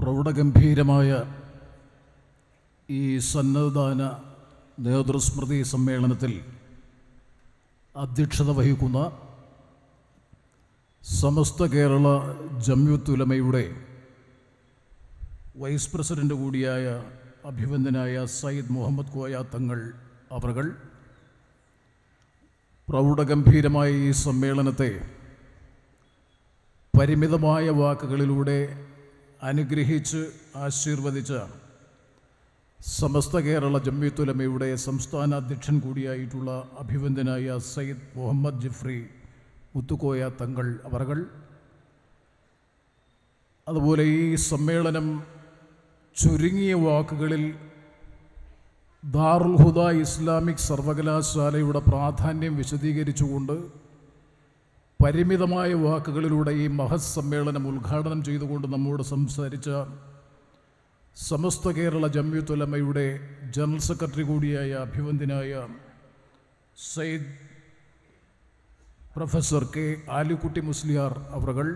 പ്രൗഢഗംഭീരമായ ഈ സന്നദ്ധാന നേതൃസ്മൃതി സമ്മേളനത്തിൽ അധ്യക്ഷത വഹിക്കുന്ന സമസ്ത കേരള ജമ്യൂത്ത് ഉലമയുടെ വൈസ് പ്രസിഡന്റ് കൂടിയായ അഭിവന്ദനായ സയ്യിദ് മുഹമ്മദ് കോയ തങ്ങൾ അവർകൾ പ്രൗഢഗംഭീരമായ ഈ സമ്മേളനത്തെ പരിമിതമായ വാക്കുകളിലൂടെ അനുഗ്രഹിച്ച് ആശീർവദിച്ച സമസ്ത കേരള ജമ്മിയത്തുലമയുടെ സംസ്ഥാന അധ്യക്ഷൻ കൂടിയായിട്ടുള്ള അഭിവന്ദനായ സയ്യിദ് മുഹമ്മദ് ജിഫ്രി മുത്തുക്കോയ തങ്ങൾ അവർകൾ അതുപോലെ ഈ സമ്മേളനം ചുരുങ്ങിയ വാക്കുകളിൽ ദാറുൽ ഹുദ ഇസ്ലാമിക് സർവകലാശാലയുടെ പ്രാധാന്യം വിശദീകരിച്ചുകൊണ്ട് പരിമിതമായ വാക്കുകളിലൂടെ ഈ മഹത് സമ്മേളനം ഉദ്ഘാടനം ചെയ്തുകൊണ്ട് നമ്മോട് സംസാരിച്ച സമസ്ത കേരള ജമ്യുത്തുലമയുടെ ജനറൽ സെക്രട്ടറി കൂടിയായ അഭിവന്ദനായ സയ്യിദ് പ്രൊഫസർ കെ ആലിക്കുട്ടി മുസ്ലിയാർ അവറുകൾ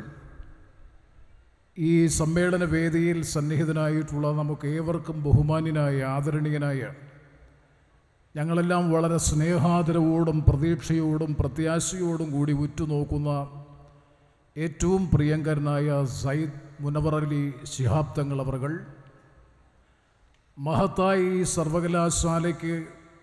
ഈ സമ്മേളന വേദിയിൽ സന്നിഹിതനായിട്ടുള്ള നമുക്ക് ഏവർക്കും ബഹുമാന്യനായ ആദരണീയനായ ഞങ്ങളെല്ലാം വളരെ സ്നേഹാദരവോടും പ്രതീക്ഷയോടും പ്രത്യാശയോടും കൂടി ഉറ്റുനോക്കുന്ന ഏറ്റവും പ്രിയങ്കരനായ സയ്യിദ് മുനവർ അലി ശിഹാബ് തങ്ങൾ അവറുകൾ മഹത്തായി ഈ സർവകലാശാലയ്ക്ക്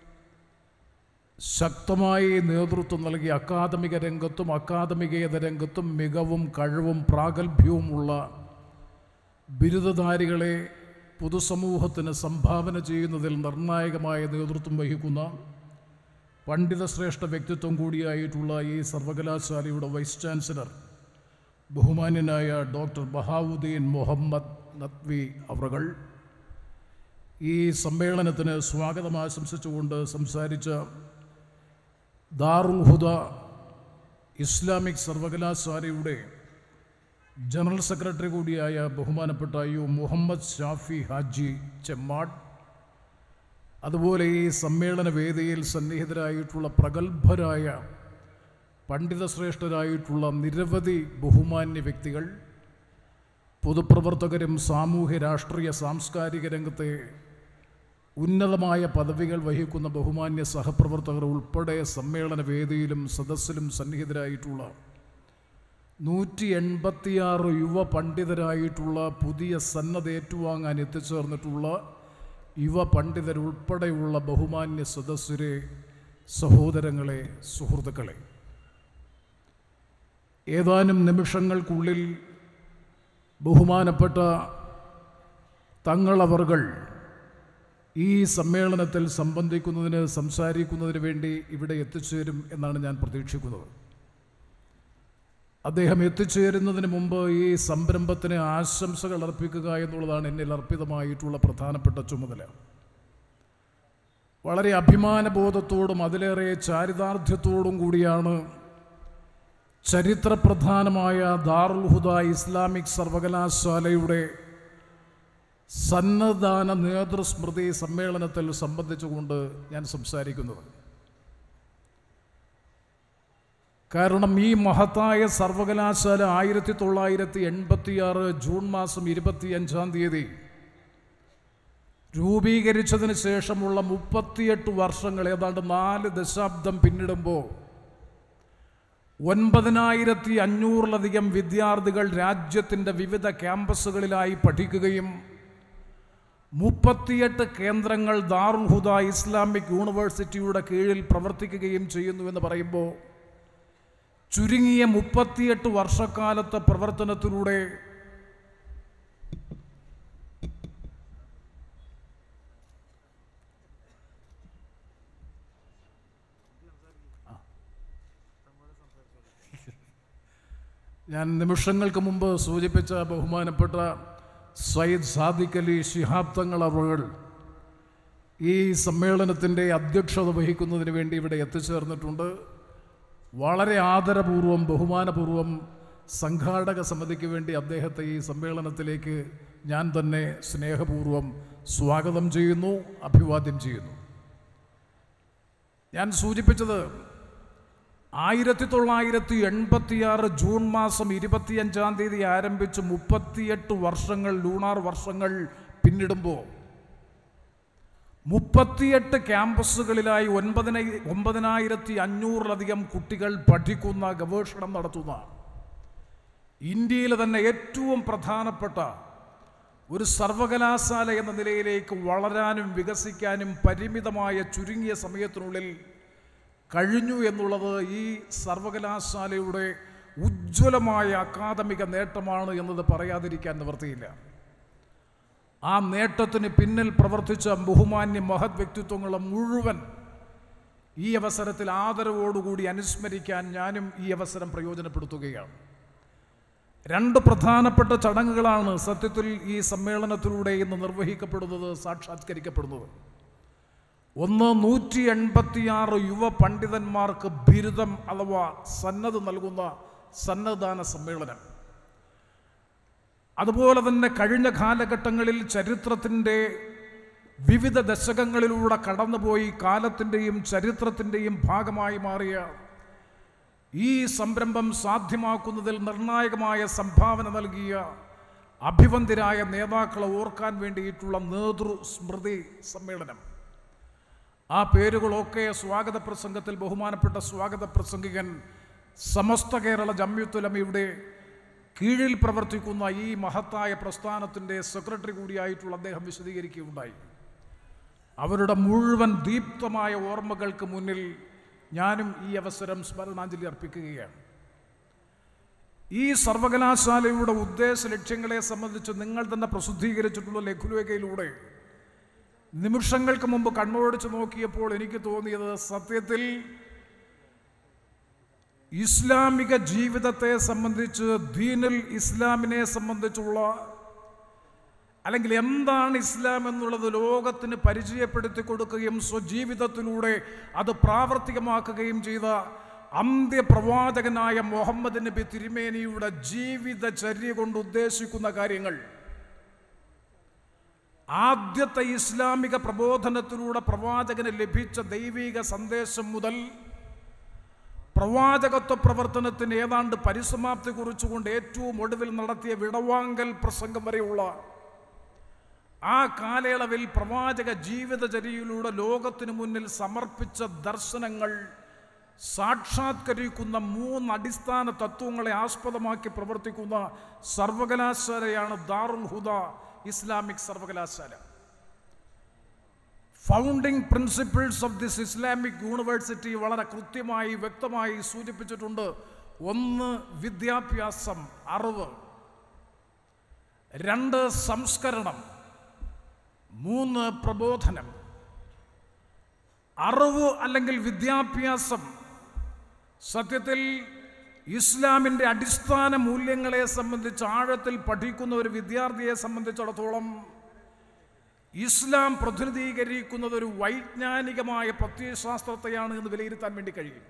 ശക്തമായി നേതൃത്വം നൽകി അക്കാദമിക രംഗത്തും അക്കാദമികേതര രംഗത്തും മികവും കഴിവും പ്രാഗൽഭ്യവുമുള്ള ബിരുദധാരികളെ പൊതുസമൂഹത്തിന് സംഭാവന ചെയ്യുന്നതിൽ നിർണായകമായ നേതൃത്വം വഹിക്കുന്ന പണ്ഡിതശ്രേഷ്ഠ വ്യക്തിത്വം കൂടിയായിട്ടുള്ള ഈ സർവകലാശാലയുടെ വൈസ് ചാൻസലർ ബഹുമാന്യനായ ഡോക്ടർ ബഹാവുദ്ദീൻ മുഹമ്മദ് നത്വി അവറുകൾ ഈ സമ്മേളനത്തിന് സ്വാഗതം ആശംസിച്ചുകൊണ്ട് സംസാരിച്ച ദാറുൽ ഹുദ ഇസ്ലാമിക് സർവകലാശാലയുടെ ജനറൽ സെക്രട്ടറി കൂടിയായ ബഹുമാനപ്പെട്ട യു മുഹമ്മദ് ഷാഫി ഹാജി ചെമ്മാട് അതുപോലെ ഈ സമ്മേളന വേദിയിൽ സന്നിഹിതരായിട്ടുള്ള പ്രഗത്ഭരായ പണ്ഡിതശ്രേഷ്ഠരായിട്ടുള്ള നിരവധി ബഹുമാന്യ വ്യക്തികൾ പൊതുപ്രവർത്തകരും സാമൂഹ്യ രാഷ്ട്രീയ സാംസ്കാരിക രംഗത്തെ ഉന്നതമായ പദവികൾ വഹിക്കുന്ന ബഹുമാന്യ സഹപ്രവർത്തകർ ഉൾപ്പെടെ സമ്മേളന വേദിയിലും സദസ്സിലും സന്നിഹിതരായിട്ടുള്ള നൂറ്റി എൺപത്തിയാറ് യുവ പണ്ഡിതരായിട്ടുള്ള പുതിയ സന്നദ്ധ ഏറ്റുവാങ്ങാൻ എത്തിച്ചേർന്നിട്ടുള്ള യുവ പണ്ഡിതരുൾപ്പെടെയുള്ള ബഹുമാന്യ സദസ്സരെ സഹോദരങ്ങളെ സുഹൃത്തുക്കളെ ഏതാനും നിമിഷങ്ങൾക്കുള്ളിൽ ബഹുമാനപ്പെട്ട തങ്ങളവർകൾ ഈ സമ്മേളനത്തിൽ സംബന്ധിക്കുന്നതിന് സംസാരിക്കുന്നതിന് വേണ്ടി ഇവിടെ എത്തിച്ചേരും എന്നാണ് ഞാൻ പ്രതീക്ഷിക്കുന്നത് അദ്ദേഹം എത്തിച്ചേരുന്നതിന് മുമ്പ് ഈ സംരംഭത്തിന് ആശംസകൾ അർപ്പിക്കുക എന്നുള്ളതാണ് എന്നിൽ അർപ്പിതമായിട്ടുള്ള പ്രധാനപ്പെട്ട ചുമതല വളരെ അഭിമാനബോധത്തോടും അതിലേറെ ചാരിതാർത്ഥ്യത്തോടും കൂടിയാണ് ചരിത്രപ്രധാനമായ ദാറുൽ ഹുദ ഇസ്ലാമിക് സർവകലാശാലയുടെ സന്നദ്ധാന നേതൃസ്മൃതി സമ്മേളനത്തിൽ സംബന്ധിച്ചുകൊണ്ട് ഞാൻ സംസാരിക്കുന്നത് കാരണം ഈ മഹത്തായ സർവകലാശാല ആയിരത്തി തൊള്ളായിരത്തി എൺപത്തിയാറ് ജൂൺ മാസം ഇരുപത്തിയഞ്ചാം തീയതി രൂപീകരിച്ചതിന് ശേഷമുള്ള മുപ്പത്തിയെട്ട് വർഷങ്ങൾ ഏതാണ്ട് നാല് ദശാബ്ദം പിന്നിടുമ്പോൾ ഒൻപതിനായിരത്തി അഞ്ഞൂറിലധികം വിദ്യാർത്ഥികൾ രാജ്യത്തിൻ്റെ വിവിധ ക്യാമ്പസുകളിലായി പഠിക്കുകയും മുപ്പത്തിയെട്ട് കേന്ദ്രങ്ങൾ ദാറുൽ ഹുദ ഇസ്ലാമിക് യൂണിവേഴ്സിറ്റിയുടെ കീഴിൽ പ്രവർത്തിക്കുകയും ചെയ്യുന്നു എന്ന് പറയുമ്പോൾ ചുരുങ്ങിയ മുപ്പത്തിയെട്ട് വർഷക്കാലത്തെ പ്രവർത്തനത്തിലൂടെ ഞാൻ നിമിഷങ്ങൾക്ക് മുമ്പ് സൂചിപ്പിച്ച ബഹുമാനപ്പെട്ട സയ്യിദ് സാദിഖ് അലി ശിഹാബ് തങ്ങൾ അവർ ഈ സമ്മേളനത്തിൻ്റെ അധ്യക്ഷത വഹിക്കുന്നതിന് വേണ്ടി ഇവിടെ എത്തിച്ചേർന്നിട്ടുണ്ട് വളരെ ആദരപൂർവം ബഹുമാനപൂർവം സംഘാടക സമിതിക്ക് വേണ്ടി അദ്ദേഹത്തെ ഈ സമ്മേളനത്തിലേക്ക് ഞാൻ തന്നെ സ്നേഹപൂർവം സ്വാഗതം ചെയ്യുന്നു അഭിവാദ്യം ചെയ്യുന്നു ഞാൻ സൂചിപ്പിച്ചത് ആയിരത്തി തൊള്ളായിരത്തി എൺപത്തിയാറ് ജൂൺ മാസം ഇരുപത്തിയഞ്ചാം തീയതി ആരംഭിച്ച് മുപ്പത്തിയെട്ട് വർഷങ്ങൾ ലൂണാർ വർഷങ്ങൾ പിന്നിടുമ്പോൾ മുപ്പത്തിയെട്ട് ക്യാമ്പസുകളിലായി ഒൻപതിന ഒമ്പതിനായിരത്തി അഞ്ഞൂറിലധികം കുട്ടികൾ പഠിക്കുന്ന ഗവേഷണം നടത്തുന്ന ഇന്ത്യയിലെ തന്നെ ഏറ്റവും പ്രധാനപ്പെട്ട ഒരു സർവകലാശാല എന്ന നിലയിലേക്ക് വളരാനും വികസിക്കാനും പരിമിതമായ ചുരുങ്ങിയ സമയത്തിനുള്ളിൽ കഴിഞ്ഞു എന്നുള്ളത് ഈ സർവകലാശാലയുടെ ഉജ്ജ്വലമായ അക്കാദമിക നേട്ടമാണ് എന്നത് പറയാതിരിക്കാൻ നിവൃത്തിയില്ല ആ നേട്ടത്തിന് പിന്നിൽ പ്രവർത്തിച്ച ബഹുമാന്യ മഹത് വ്യക്തിത്വങ്ങളെ മുഴുവൻ ഈ അവസരത്തിൽ ആദരവോടുകൂടി അനുസ്മരിക്കാൻ ഞാനും ഈ അവസരം പ്രയോജനപ്പെടുത്തുകയാണ് രണ്ട് പ്രധാനപ്പെട്ട ചടങ്ങുകളാണ് സത്യത്തിൽ ഈ സമ്മേളനത്തിലൂടെ ഇന്ന് നിർവഹിക്കപ്പെടുന്നത് സാക്ഷാത്കരിക്കപ്പെടുന്നത് ഒന്ന് നൂറ്റി എൺപത്തിയാറ് യുവ പണ്ഡിതന്മാർക്ക് ബിരുദം അഥവാ സന്നദ്ധ നൽകുന്ന സന്നദ്ധാന സമ്മേളനം അതുപോലെ തന്നെ കഴിഞ്ഞ കാലഘട്ടങ്ങളിൽ ചരിത്രത്തിൻ്റെ വിവിധ ദശകങ്ങളിലൂടെ കടന്നുപോയി കാലത്തിൻ്റെയും ചരിത്രത്തിൻ്റെയും ഭാഗമായി മാറിയ ഈ സംരംഭം സാധ്യമാക്കുന്നതിൽ നിർണായകമായ സംഭാവന നൽകിയ അഭിവന്ദരായ നേതാക്കളെ ഓർക്കാൻ വേണ്ടിയിട്ടുള്ള നേതൃ സ്മൃതി സമ്മേളനം ആ പേരുകളൊക്കെ സ്വാഗത പ്രസംഗത്തിൽ ബഹുമാനപ്പെട്ട സ്വാഗത പ്രസംഗികൻ സമസ്ത കേരള ജമ്യത്തുലമയുടെ കീഴിൽ പ്രവർത്തിക്കുന്ന ഈ മഹത്തായ പ്രസ്ഥാനത്തിൻ്റെ സെക്രട്ടറി കൂടിയായിട്ടുള്ള അദ്ദേഹം വിശദീകരിക്കുകയുണ്ടായി അവരുടെ മുഴുവൻ ദീപ്തമായ ഓർമ്മകൾക്ക് മുന്നിൽ ഞാനും ഈ അവസരം സ്മരണാഞ്ജലി അർപ്പിക്കുകയാണ് ഈ സർവകലാശാലയുടെ ഉദ്ദേശ ലക്ഷ്യങ്ങളെ സംബന്ധിച്ച് നിങ്ങൾ തന്നെ പ്രസിദ്ധീകരിച്ചിട്ടുള്ള ലഘുലേഖയിലൂടെ നിമിഷങ്ങൾക്ക് മുമ്പ് കണ്ണോടിച്ച് നോക്കിയപ്പോൾ എനിക്ക് തോന്നിയത് സത്യത്തിൽ ഇസ്ലാമിക ജീവിതത്തെ സംബന്ധിച്ച് ദീനുൽ ഇസ്ലാമിനെ സംബന്ധിച്ചുള്ള അല്ലെങ്കിൽ എന്താണ് ഇസ്ലാം എന്നുള്ളത് ലോകത്തിന് പരിചയപ്പെടുത്തി കൊടുക്കുകയും സ്വജീവിതത്തിലൂടെ അത് പ്രാവർത്തികമാക്കുകയും ചെയ്ത അന്ത്യപ്രവാചകനായ മുഹമ്മദ് നബി തിരുമേനിയുടെ ജീവിതചര്യ കൊണ്ട് ഉദ്ദേശിക്കുന്ന കാര്യങ്ങൾ ആദ്യത്തെ ഇസ്ലാമിക പ്രബോധനത്തിലൂടെ പ്രവാചകന് ലഭിച്ച ദൈവിക സന്ദേശം മുതൽ പ്രവാചകത്വ പ്രവർത്തനത്തിന് ഏതാണ്ട് പരിസമാപ്തി കുറിച്ചുകൊണ്ട് ഏറ്റവും ഒടുവിൽ നടത്തിയ വിടവാങ്കൽ പ്രസംഗം വരെയുള്ള ആ കാലയളവിൽ പ്രവാചക ജീവിതചര്യയിലൂടെ ലോകത്തിനു മുന്നിൽ സമർപ്പിച്ച ദർശനങ്ങൾ സാക്ഷാത്കരിക്കുന്ന മൂന്ന് അടിസ്ഥാന തത്വങ്ങളെ ആസ്പദമാക്കി പ്രവർത്തിക്കുന്ന സർവകലാശാലയാണ് ദാറുൽ ഹുദ ഇസ്ലാമിക് സർവകലാശാല founding principles of this Islamic university വളരെ കൃത്യമായി വ്യക്തമായി സൂചിപ്പിച്ചിട്ടുണ്ട് ഒന്ന് വിദ്യാഭ്യാസം അറിവ് രണ്ട് സംസ്കരണം മൂന്ന് പ്രബോധനം അറിവ് അല്ലെങ്കിൽ വിദ്യാഭ്യാസം സത്യത്തിൽ ഇസ്ലാമിൻ്റെ അടിസ്ഥാന മൂല്യങ്ങളെ സംബന്ധിച്ച് ആഴത്തിൽ പഠിക്കുന്ന ഒരു വിദ്യാർത്ഥിയെ സംബന്ധിച്ചിടത്തോളം ഇസ്ലാം പ്രതിനിധീകരിക്കുന്നത് ഒരു വൈജ്ഞാനികമായ പ്രത്യയശാസ്ത്രത്തെയാണ് എന്ന് വിലയിരുത്താൻ വേണ്ടി കഴിയും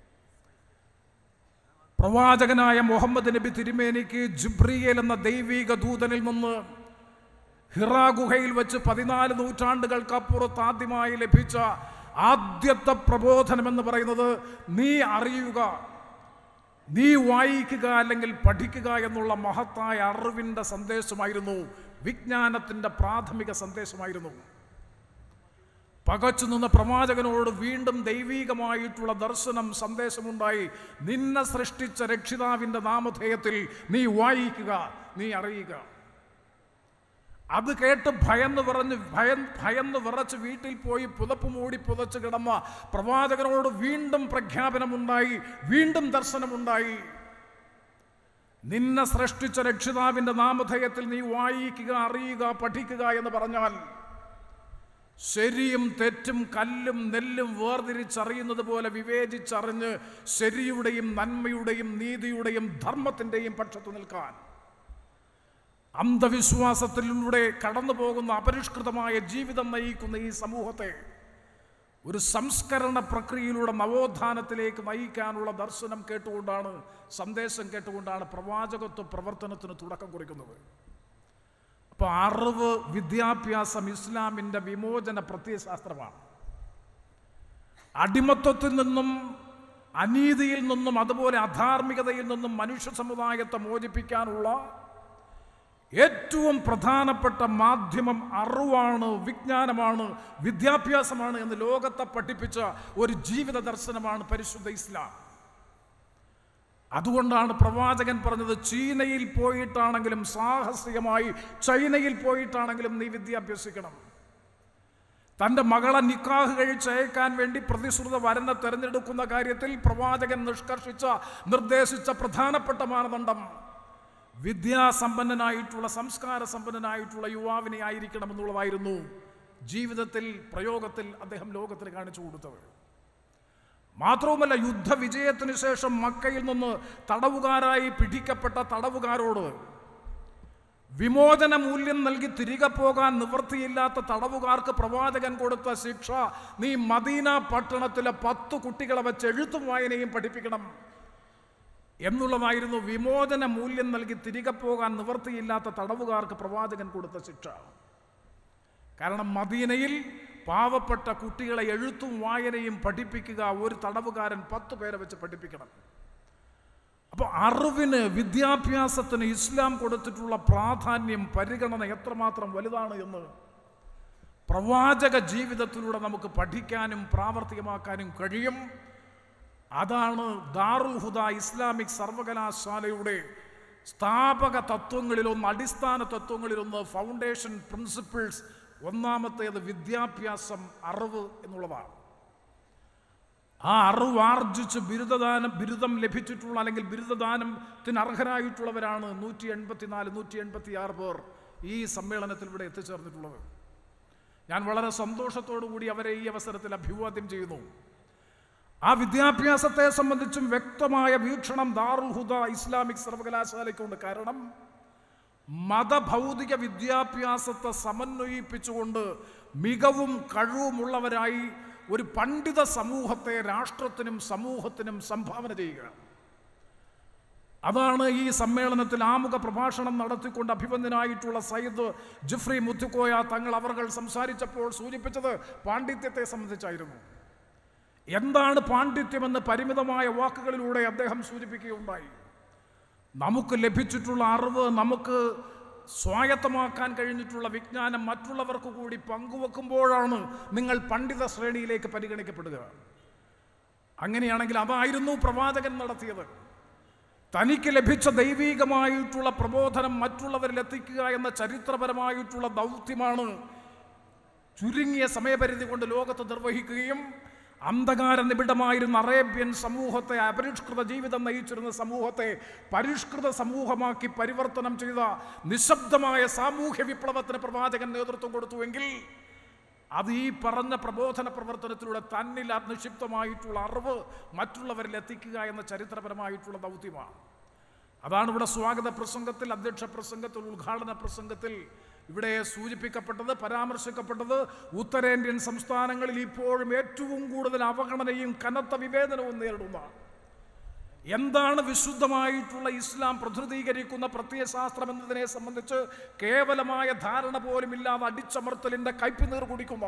പ്രവാചകനായ മുഹമ്മദ് നബി തിരുമേനിക്ക് ജിബ്രിയേൽ എന്ന ദൈവിക ദൂതനിൽ നിന്ന് ഹിറാ ഗുഹയിൽ വെച്ച് പതിനാല് നൂറ്റാണ്ടുകൾക്കപ്പുറത്ത് ആദ്യമായി ലഭിച്ച ആദ്യത്തെ പ്രബോധനം എന്ന് പറയുന്നത് നീ അറിയുക നീ വായിക്കുക അല്ലെങ്കിൽ പഠിക്കുക എന്നുള്ള മഹത്തായ അറിവിൻ്റെ സന്ദേശമായിരുന്നു വിജ്ഞാനത്തിൻ്റെ പ്രാഥമിക സന്ദേശമായിരുന്നു പകച്ചു നിന്ന പ്രവാചകനോട് വീണ്ടും ദൈവീകമായിട്ടുള്ള ദർശനം സന്ദേശമുണ്ടായി നിന്നെ സൃഷ്ടിച്ച രക്ഷിതാവിൻ്റെ നാമധേയത്തിൽ നീ വായിക്കുക നീ അറിയുക അത് കേട്ട് ഭയന്ന് പറഞ്ഞ് ഭയം ഭയന്ന് വിറച്ച് വീട്ടിൽ പോയി പുതപ്പ് മൂടി പുതച്ച് കിടന്ന പ്രവാചകനോട് വീണ്ടും പ്രഖ്യാപനമുണ്ടായി വീണ്ടും ദർശനമുണ്ടായി നിന്നെ സൃഷ്ടിച്ച രക്ഷിതാവിൻ്റെ നാമധേയത്തിൽ നീ വായിക്കുക അറിയുക പഠിക്കുക എന്ന് പറഞ്ഞാൽ ശരിയും തെറ്റും കല്ലും നെല്ലും വേർതിരിച്ചറിയുന്നത് പോലെ വിവേചിച്ചറിഞ്ഞ് ശരിയുടെയും നന്മയുടെയും നീതിയുടെയും ധർമ്മത്തിൻ്റെയും പക്ഷത്ത് നിൽക്കാൻ അന്ധവിശ്വാസത്തിലൂടെ കടന്നു പോകുന്ന അപരിഷ്കൃതമായ ജീവിതം നയിക്കുന്ന ഈ സമൂഹത്തെ ഒരു സംസ്കരണ പ്രക്രിയയിലൂടെ നവോത്ഥാനത്തിലേക്ക് നയിക്കാനുള്ള ദർശനം കേട്ടുകൊണ്ടാണ് സന്ദേശം കേട്ടുകൊണ്ടാണ് പ്രവാചകത്വ പ്രവർത്തനത്തിന് തുടക്കം കുറിക്കുന്നത് അപ്പോൾ അറിവ് വിദ്യാഭ്യാസം ഇസ്ലാമിൻ്റെ വിമോചന പ്രത്യയശാസ്ത്രമാണ് അടിമത്വത്തിൽ നിന്നും അനീതിയിൽ നിന്നും അതുപോലെ അധാർമികതയിൽ നിന്നും മനുഷ്യ സമുദായത്തെ മോചിപ്പിക്കാനുള്ള ഏറ്റവും പ്രധാനപ്പെട്ട മാധ്യമം അറിവാണ് വിജ്ഞാനമാണ് വിദ്യാഭ്യാസമാണ് എന്ന് ലോകത്തെ പഠിപ്പിച്ച ഒരു ജീവിത ദർശനമാണ് പരിശുദ്ധ ഇസ്ലാം അതുകൊണ്ടാണ് പ്രവാചകൻ പറഞ്ഞത് ചീനയിൽ പോയിട്ടാണെങ്കിലും സാഹസികമായി ചൈനയിൽ പോയിട്ടാണെങ്കിലും നീ വിദ്യ അഭ്യസിക്കണം തൻ്റെ മകളെ നിക്കാഹ് കഴിച്ചയക്കാൻ വേണ്ടി പ്രതിശ്രുത വരനെ തെരഞ്ഞെടുക്കുന്ന കാര്യത്തിൽ പ്രവാചകൻ നിഷ്കർഷിച്ച നിർദ്ദേശിച്ച പ്രധാനപ്പെട്ട മാനദണ്ഡം വിദ്യാസമ്പന്നനായിട്ടുള്ള സംസ്കാര സമ്പന്നനായിട്ടുള്ള യുവാവിനെ ആയിരിക്കണം എന്നുള്ളതായിരുന്നു ജീവിതത്തിൽ പ്രയോഗത്തിൽ അദ്ദേഹം ലോകത്തിന് കാണിച്ചു കൊടുത്തത് മാത്രവുമല്ല യുദ്ധവിജയത്തിന് ശേഷം മക്കയിൽ നിന്ന് തടവുകാരായി പിടിക്കപ്പെട്ട തടവുകാരോട് വിമോചന മൂല്യം നൽകി തിരികെ പോകാൻ നിവൃത്തിയില്ലാത്ത തടവുകാർക്ക് പ്രവാചകൻ കൊടുത്ത ശിക്ഷ നീ മദീന പട്ടണത്തിലെ പത്ത് കുട്ടികളെ വെച്ച് എഴുത്തും വായനയും പഠിപ്പിക്കണം എന്നുള്ളതായിരുന്നു വിമോചന മൂല്യം നൽകി തിരികെ പോകാൻ നിവൃത്തിയില്ലാത്ത തടവുകാർക്ക് പ്രവാചകൻ കൊടുത്ത ശിക്ഷ കാരണം മദീനയിൽ പാവപ്പെട്ട കുട്ടികളെ എഴുത്തും വായനയും പഠിപ്പിക്കുക ഒരു തടവുകാരൻ പത്ത് പേരെ വെച്ച് പഠിപ്പിക്കണം അപ്പോൾ അറിവിന് വിദ്യാഭ്യാസത്തിന് ഇസ്ലാം കൊടുത്തിട്ടുള്ള പ്രാധാന്യം പരിഗണന എത്രമാത്രം വലുതാണ് എന്ന് പ്രവാചക ജീവിതത്തിലൂടെ നമുക്ക് പഠിക്കാനും പ്രാവർത്തികമാക്കാനും കഴിയും അതാണ് ദാറുൽ ഹുദ ഇസ്ലാമിക് സർവകലാശാലയുടെ സ്ഥാപക തത്വങ്ങളിലൊന്ന് അടിസ്ഥാന തത്വങ്ങളിലൊന്ന് ഫൗണ്ടേഷൻ പ്രിൻസിപ്പിൾസ് ഒന്നാമത്തേത് വിദ്യാഭ്യാസം അറിവ് എന്നുള്ളതാണ് ആ അറിവ് ആർജിച്ച് ബിരുദദാനം ബിരുദം ലഭിച്ചിട്ടുള്ള അല്ലെങ്കിൽ ബിരുദദാനത്തിന് അർഹരായിട്ടുള്ളവരാണ് നൂറ്റി എൺപത്തിനാല് നൂറ്റി എൺപത്തി ആറ് പേർ ഈ സമ്മേളനത്തിൽ ഇവിടെ എത്തിച്ചേർന്നിട്ടുള്ളത് ഞാൻ വളരെ സന്തോഷത്തോടു കൂടി അവരെ ഈ അവസരത്തിൽ അഭിവാദ്യം ചെയ്യുന്നു ആ വിദ്യാഭ്യാസത്തെ സംബന്ധിച്ചും വ്യക്തമായ വീക്ഷണം ദാറുൽ ഹുദ ഇസ്ലാമിക് സർവകലാശാലയ്ക്കുണ്ട് കാരണം മതഭൗതിക വിദ്യാഭ്യാസത്തെ സമന്വയിപ്പിച്ചുകൊണ്ട് മികവും കഴിവുമുള്ളവരായി ഒരു പണ്ഡിത സമൂഹത്തെ രാഷ്ട്രത്തിനും സമൂഹത്തിനും സംഭാവന ചെയ്യുക അതാണ് ഈ സമ്മേളനത്തിൽ ആമുഖ പ്രഭാഷണം നടത്തിക്കൊണ്ട് അഭിവന്ദനായിട്ടുള്ള സയ്യിദ് ജിഫ്രി മുത്തുക്കോയ തങ്ങൾ അവർ സംസാരിച്ചപ്പോൾ സൂചിപ്പിച്ചത് പാണ്ഡിത്യത്തെ സംബന്ധിച്ചായിരുന്നു എന്താണ് പാണ്ഡിത്യമെന്ന് പരിമിതമായ വാക്കുകളിലൂടെ അദ്ദേഹം സൂചിപ്പിക്കുകയുണ്ടായി നമുക്ക് ലഭിച്ചിട്ടുള്ള അറിവ് നമുക്ക് സ്വായത്തമാക്കാൻ കഴിഞ്ഞിട്ടുള്ള വിജ്ഞാനം മറ്റുള്ളവർക്ക് കൂടി പങ്കുവെക്കുമ്പോഴാണ് നിങ്ങൾ പണ്ഡിത ശ്രേണിയിലേക്ക് പരിഗണിക്കപ്പെടുക അങ്ങനെയാണെങ്കിൽ അതായിരുന്നു പ്രവാചകൻ നടത്തിയത് തനിക്ക് ലഭിച്ച ദൈവീകമായിട്ടുള്ള പ്രബോധനം മറ്റുള്ളവരിൽ എത്തിക്കുക എന്ന ചരിത്രപരമായിട്ടുള്ള ദൗത്യമാണ് ചുരുങ്ങിയ സമയപരിധി കൊണ്ട് ലോകത്ത് നിർവഹിക്കുകയും അന്ധകാര നിബിഡമായിരുന്ന അറേബ്യൻ സമൂഹത്തെ അപരിഷ്കൃത ജീവിതം നയിച്ചിരുന്ന സമൂഹത്തെ പരിഷ്കൃത സമൂഹമാക്കി പരിവർത്തനം ചെയ്ത നിശബ്ദമായ സാമൂഹ്യ വിപ്ലവത്തിന് പ്രവാചകൻ നേതൃത്വം കൊടുത്തുവെങ്കിൽ അത് ഈ പറഞ്ഞ പ്രബോധന പ്രവർത്തനത്തിലൂടെ തന്നിൽ നിക്ഷിപ്തമായിട്ടുള്ള അറിവ് മറ്റുള്ളവരിൽ എത്തിക്കുക എന്ന ചരിത്രപരമായിട്ടുള്ള ദൗത്യമാണ് അതാണ് ഇവിടെ സ്വാഗത പ്രസംഗത്തിൽ അധ്യക്ഷ പ്രസംഗത്തിൽ ഉദ്ഘാടന പ്രസംഗത്തിൽ ഇവിടെ സൂചിപ്പിക്കപ്പെട്ടത് പരാമർശിക്കപ്പെട്ടത് ഉത്തരേന്ത്യൻ സംസ്ഥാനങ്ങളിൽ ഇപ്പോഴും ഏറ്റവും കൂടുതൽ അവഗണനയും കനത്ത വിവേചനവും നേരിടുന്ന എന്താണ് വിശുദ്ധമായിട്ടുള്ള ഇസ്ലാം പ്രതിനിധീകരിക്കുന്ന പ്രത്യയശാസ്ത്രം എന്നതിനെ സംബന്ധിച്ച് കേവലമായ ധാരണ പോലും ഇല്ലാതെ അടിച്ചമർത്തലിൻ്റെ കയ്പ് കുടിക്കുന്ന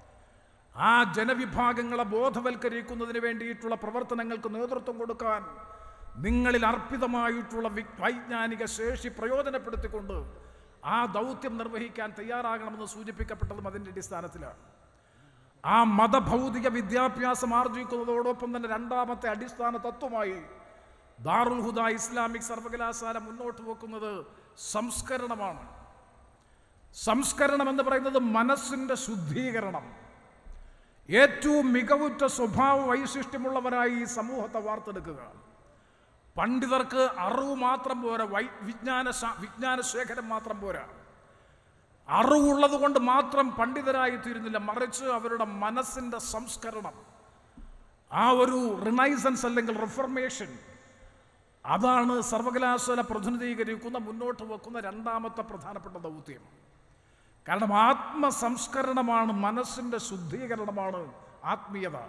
ആ ജനവിഭാഗങ്ങളെ ബോധവൽക്കരിക്കുന്നതിന് വേണ്ടിയിട്ടുള്ള പ്രവർത്തനങ്ങൾക്ക് നേതൃത്വം കൊടുക്കാൻ നിങ്ങളിൽ അർപ്പിതമായിട്ടുള്ള വി- വൈജ്ഞാനിക ശേഷി പ്രയോജനപ്പെടുത്തിക്കൊണ്ട് ആ ദൗത്യം നിർവഹിക്കാൻ തയ്യാറാകണമെന്ന് സൂചിപ്പിക്കപ്പെട്ടതും അതിൻ്റെ അടിസ്ഥാനത്തിലാണ് ആ മതഭൗതിക വിദ്യാഭ്യാസം ആർജിക്കുന്നതോടൊപ്പം തന്നെ രണ്ടാമത്തെ അടിസ്ഥാന തത്വമായി ദാറുൽ ഹുദ ഇസ്ലാമിക് സർവകലാശാല മുന്നോട്ട് വെക്കുന്നത് സംസ്കരണമാണ് സംസ്കരണം എന്ന് പറയുന്നത് മനസ്സിൻ്റെ ശുദ്ധീകരണം ഏറ്റവും മികവുറ്റ സ്വഭാവ വൈശിഷ്ട്യമുള്ളവരായി ഈ സമൂഹത്തെ വാർത്തെടുക്കുക പണ്ഡിതർക്ക് അറിവ് മാത്രം പോരാ വൈ വിജ്ഞാന ശാ- വിജ്ഞാന ശേഖരം മാത്രം പോരാ അറിവുള്ളത് കൊണ്ട് മാത്രം പണ്ഡിതരായി തീരുന്നില്ല മറിച്ച് അവരുടെ മനസ്സിൻ്റെ സംസ്കരണം ആ ഒരു റിനൈസൻസ് അല്ലെങ്കിൽ റിഫർമേഷൻ അതാണ് സർവകലാശാല പ്രതിനിധീകരിക്കുന്ന മുന്നോട്ട് വെക്കുന്ന രണ്ടാമത്തെ പ്രധാനപ്പെട്ട ദൗത്യം കാരണം ആത്മസംസ്കരണമാണ് മനസ്സിൻ്റെ ശുദ്ധീകരണമാണ് ആത്മീയത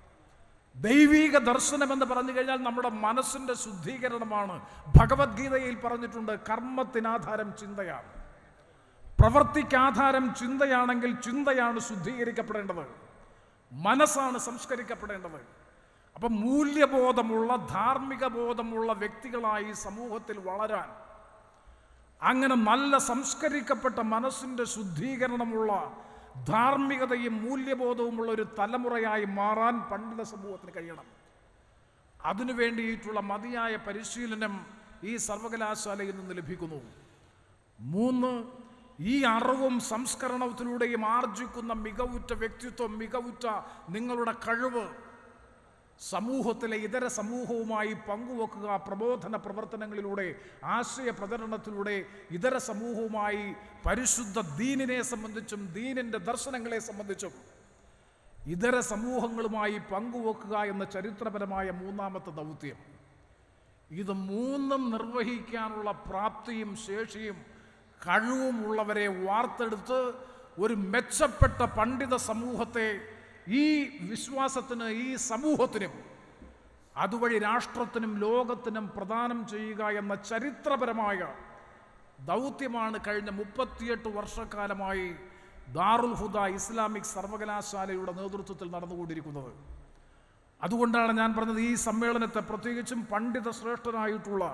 ദൈവീക ദർശനം എന്ന് പറഞ്ഞു കഴിഞ്ഞാൽ നമ്മുടെ മനസ്സിൻ്റെ ശുദ്ധീകരണമാണ് ഭഗവത്ഗീതയിൽ പറഞ്ഞിട്ടുണ്ട് കർമ്മത്തിനാധാരം ചിന്തയാണ് പ്രവൃത്തിക്കാധാരം ചിന്തയാണെങ്കിൽ ചിന്തയാണ് ശുദ്ധീകരിക്കപ്പെടേണ്ടത് മനസ്സാണ് സംസ്കരിക്കപ്പെടേണ്ടത് അപ്പം മൂല്യബോധമുള്ള ധാർമ്മിക ബോധമുള്ള വ്യക്തികളായി സമൂഹത്തിൽ വളരാൻ അങ്ങനെ നല്ല സംസ്കരിക്കപ്പെട്ട മനസ്സിൻ്റെ ശുദ്ധീകരണമുള്ള ധാർമ്മികതയും മൂല്യബോധവുമുള്ള ഒരു തലമുറയായി മാറാൻ പണ്ഡിത സമൂഹത്തിന് കഴിയണം അതിനു വേണ്ടിയിട്ടുള്ള മതിയായ പരിശീലനം ഈ സർവകലാശാലയിൽ നിന്ന് ലഭിക്കുന്നു മൂന്ന് ഈ അറിവും സംസ്കരണത്തിലൂടെയും ആർജിക്കുന്ന മികവുറ്റ വ്യക്തിത്വം മികവുറ്റ നിങ്ങളുടെ കഴിവ് സമൂഹത്തിലെ ഇതര സമൂഹവുമായി പങ്കുവെക്കുക പ്രബോധന പ്രവർത്തനങ്ങളിലൂടെ ആശയ പ്രചരണത്തിലൂടെ ഇതര സമൂഹവുമായി പരിശുദ്ധ ദീനിനെ സംബന്ധിച്ചും ദീനിൻ്റെ ദർശനങ്ങളെ സംബന്ധിച്ചും ഇതര സമൂഹങ്ങളുമായി പങ്കുവെക്കുക എന്ന ചരിത്രപരമായ മൂന്നാമത്തെ ദൗത്യം ഇത് മൂന്നും നിർവഹിക്കാനുള്ള പ്രാപ്തിയും ശേഷിയും കഴിവുമുള്ളവരെ വാർത്തെടുത്ത് ഒരു മെച്ചപ്പെട്ട പണ്ഡിത സമൂഹത്തെ ഈ വിശ്വാസത്തിന് ഈ സമൂഹത്തിനും അതുവഴി രാഷ്ട്രത്തിനും ലോകത്തിനും പ്രദാനം ചെയ്യുക എന്ന ചരിത്രപരമായ ദൗത്യമാണ് കഴിഞ്ഞ മുപ്പത്തിയെട്ട് വർഷക്കാലമായി ദാറുൽ ഹുദ ഇസ്ലാമിക് സർവകലാശാലയുടെ നേതൃത്വത്തിൽ നടന്നുകൊണ്ടിരിക്കുന്നത് അതുകൊണ്ടാണ് ഞാൻ പറഞ്ഞത് ഈ സമ്മേളനത്തെ പ്രത്യേകിച്ചും പണ്ഡിത ശ്രേഷ്ഠനായിട്ടുള്ള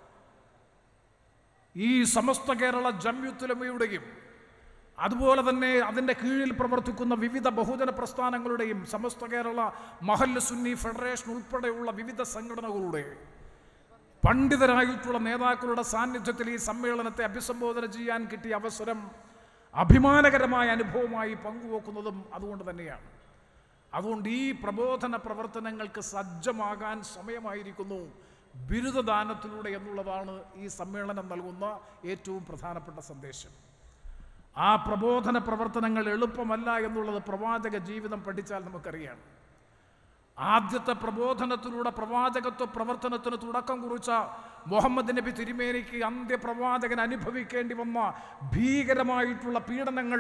ഈ സമസ്ത കേരള ജമ്യുത്തുലമയുടെയും അതുപോലെ തന്നെ അതിൻ്റെ കീഴിൽ പ്രവർത്തിക്കുന്ന വിവിധ ബഹുജന പ്രസ്ഥാനങ്ങളുടെയും സമസ്ത കേരള മഹല്ല് സുന്നി ഫെഡറേഷൻ ഉൾപ്പെടെയുള്ള വിവിധ സംഘടനകളുടെ പണ്ഡിതരായിട്ടുള്ള നേതാക്കളുടെ സാന്നിധ്യത്തിൽ ഈ സമ്മേളനത്തെ അഭിസംബോധന ചെയ്യാൻ കിട്ടിയ അവസരം അഭിമാനകരമായ അനുഭവമായി പങ്കുവെക്കുന്നതും അതുകൊണ്ട് തന്നെയാണ് അതുകൊണ്ട് ഈ പ്രബോധന പ്രവർത്തനങ്ങൾക്ക് സജ്ജമാകാൻ സമയമായിരിക്കുന്നു ബിരുദദാനത്തിലൂടെ എന്നുള്ളതാണ് ഈ സമ്മേളനം നൽകുന്ന ഏറ്റവും പ്രധാനപ്പെട്ട സന്ദേശം ആ പ്രബോധന പ്രവർത്തനങ്ങൾ എളുപ്പമല്ല എന്നുള്ളത് പ്രവാചക ജീവിതം പഠിച്ചാൽ നമുക്കറിയാം ആദ്യത്തെ പ്രബോധനത്തിലൂടെ പ്രവാചകത്വ പ്രവർത്തനത്തിന് തുടക്കം കുറിച്ച മുഹമ്മദ് നബി തിരുമേനിക്ക് അന്ത്യപ്രവാചകൻ അനുഭവിക്കേണ്ടി വന്ന ഭീകരമായിട്ടുള്ള പീഡനങ്ങൾ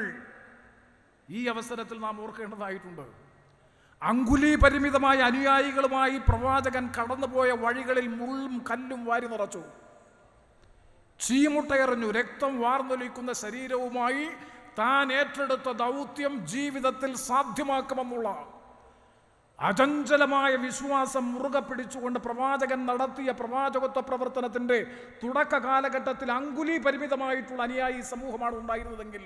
ഈ അവസരത്തിൽ നാം ഓർക്കേണ്ടതായിട്ടുണ്ട് അങ്കുലി പരിമിതമായ അനുയായികളുമായി പ്രവാചകൻ കടന്നുപോയ വഴികളിൽ മുള്ളും കല്ലും വാരി നിറച്ചു ചീമുട്ടയെറിഞ്ഞു രക്തം വാർന്നൊലിക്കുന്ന ശരീരവുമായി താൻ ഏറ്റെടുത്ത ദൗത്യം ജീവിതത്തിൽ സാധ്യമാക്കുമെന്നുള്ള അചഞ്ചലമായ വിശ്വാസം മുറുകെ പിടിച്ചുകൊണ്ട് പ്രവാചകൻ നടത്തിയ പ്രവാചകത്വ പ്രവർത്തനത്തിന്റെ തുടക്ക കാലഘട്ടത്തിൽ അങ്കുലി പരിമിതമായിട്ടുള്ള അനുയായി സമൂഹമാണ് ഉണ്ടായിരുന്നതെങ്കിൽ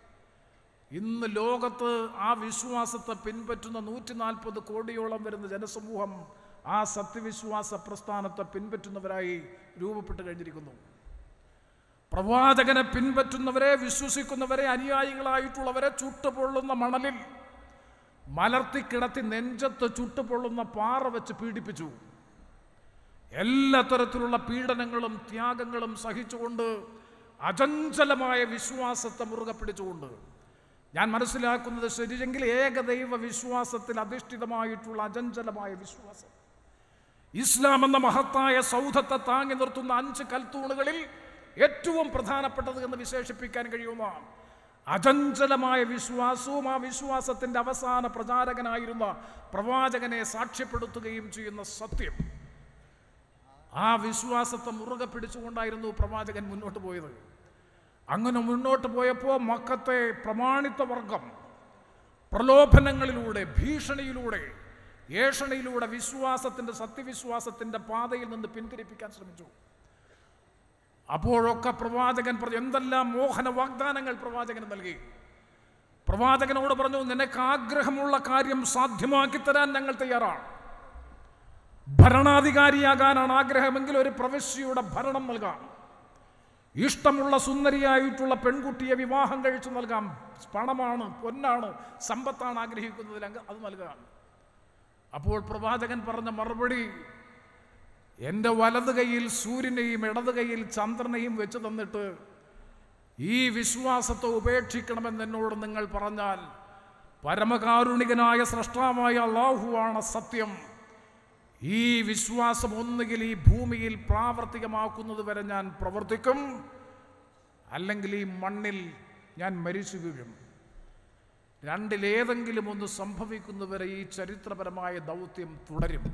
ഇന്ന് ലോകത്ത് ആ വിശ്വാസത്തെ പിൻപറ്റുന്ന നൂറ്റി നാൽപ്പത് കോടിയോളം വരുന്ന ജനസമൂഹം ആ സത്യവിശ്വാസ പ്രസ്ഥാനത്തെ പിൻപറ്റുന്നവരായി രൂപപ്പെട്ട് കഴിഞ്ഞിരിക്കുന്നു പ്രവാചകനെ പിൻപറ്റുന്നവരെ വിശ്വസിക്കുന്നവരെ അനുയായികളായിട്ടുള്ളവരെ ചുട്ടുപൊള്ളുന്ന മണലിൽ മലർത്തി കിടത്തി നെഞ്ചത്ത് ചുട്ടുപൊള്ളുന്ന പാറ വെച്ച് പീഡിപ്പിച്ചു എല്ലാ തരത്തിലുള്ള പീഡനങ്ങളും ത്യാഗങ്ങളും സഹിച്ചുകൊണ്ട് അചഞ്ചലമായ വിശ്വാസത്തെ മുറുകെ പിടിച്ചുകൊണ്ട് ഞാൻ മനസ്സിലാക്കുന്നത് ശരിയെങ്കിൽ ഏകദൈവ വിശ്വാസത്തിൽ അധിഷ്ഠിതമായിട്ടുള്ള അചഞ്ചലമായ വിശ്വാസം ഇസ്ലാം എന്ന മഹത്തായ സൗധത്തെ താങ്ങി നിർത്തുന്ന അഞ്ച് കൽത്തൂണുകളിൽ ഏറ്റവും പ്രധാനപ്പെട്ടത് എന്ന് വിശേഷിപ്പിക്കാൻ കഴിയുന്ന അചഞ്ചലമായ വിശ്വാസവും ആ വിശ്വാസത്തിന്റെ അവസാന പ്രചാരകനായിരുന്ന പ്രവാചകനെ സാക്ഷ്യപ്പെടുത്തുകയും ചെയ്യുന്ന സത്യം ആ വിശ്വാസത്തെ മുറുകെ പിടിച്ചുകൊണ്ടായിരുന്നു പ്രവാചകൻ മുന്നോട്ട് പോയത് അങ്ങനെ മുന്നോട്ട് പോയപ്പോൾ മക്കത്തെ പ്രമാണിത്ത വർഗം പ്രലോഭനങ്ങളിലൂടെ ഭീഷണിയിലൂടെ ഏഷണിയിലൂടെ വിശ്വാസത്തിൻ്റെ സത്യവിശ്വാസത്തിൻ്റെ പാതയിൽ നിന്ന് പിന്തിരിപ്പിക്കാൻ ശ്രമിച്ചു അപ്പോഴൊക്കെ പ്രവാചകൻ പറഞ്ഞു എന്തെല്ലാം മോഹന വാഗ്ദാനങ്ങൾ പ്രവാചകന് നൽകി പ്രവാചകനോട് പറഞ്ഞു നിനക്ക് ആഗ്രഹമുള്ള കാര്യം സാധ്യമാക്കി തരാൻ ഞങ്ങൾ തയ്യാറാണ് ഭരണാധികാരിയാകാനാണ് ആഗ്രഹമെങ്കിൽ ഒരു പ്രവിശ്യയുടെ ഭരണം നൽകാം ഇഷ്ടമുള്ള സുന്ദരിയായിട്ടുള്ള പെൺകുട്ടിയെ വിവാഹം കഴിച്ചു നൽകാം പണമാണ് പൊന്നാണ് സമ്പത്താണ് ആഗ്രഹിക്കുന്നതിൽ അങ്ങ് അത് നൽകാം അപ്പോൾ പ്രവാചകൻ പറഞ്ഞ മറുപടി എൻ്റെ വലത് കൈയിൽ സൂര്യനെയും ഇടത് കൈയിൽ ചന്ദ്രനെയും വെച്ച് തന്നിട്ട് ഈ വിശ്വാസത്തെ ഉപേക്ഷിക്കണമെന്ന് എന്നോട് നിങ്ങൾ പറഞ്ഞാൽ പരമകാരുണികനായ സൃഷ്ടാവായ അള്ളാഹുവാണ് സത്യം ഈ വിശ്വാസം ഒന്നുകിൽ ഈ ഭൂമിയിൽ പ്രാവർത്തികമാക്കുന്നത് വരെ ഞാൻ പ്രവർത്തിക്കും അല്ലെങ്കിൽ ഈ മണ്ണിൽ ഞാൻ മരിച്ചു വീഴും രണ്ടിലേതെങ്കിലും ഒന്ന് സംഭവിക്കുന്നവരെ ഈ ചരിത്രപരമായ ദൗത്യം തുടരും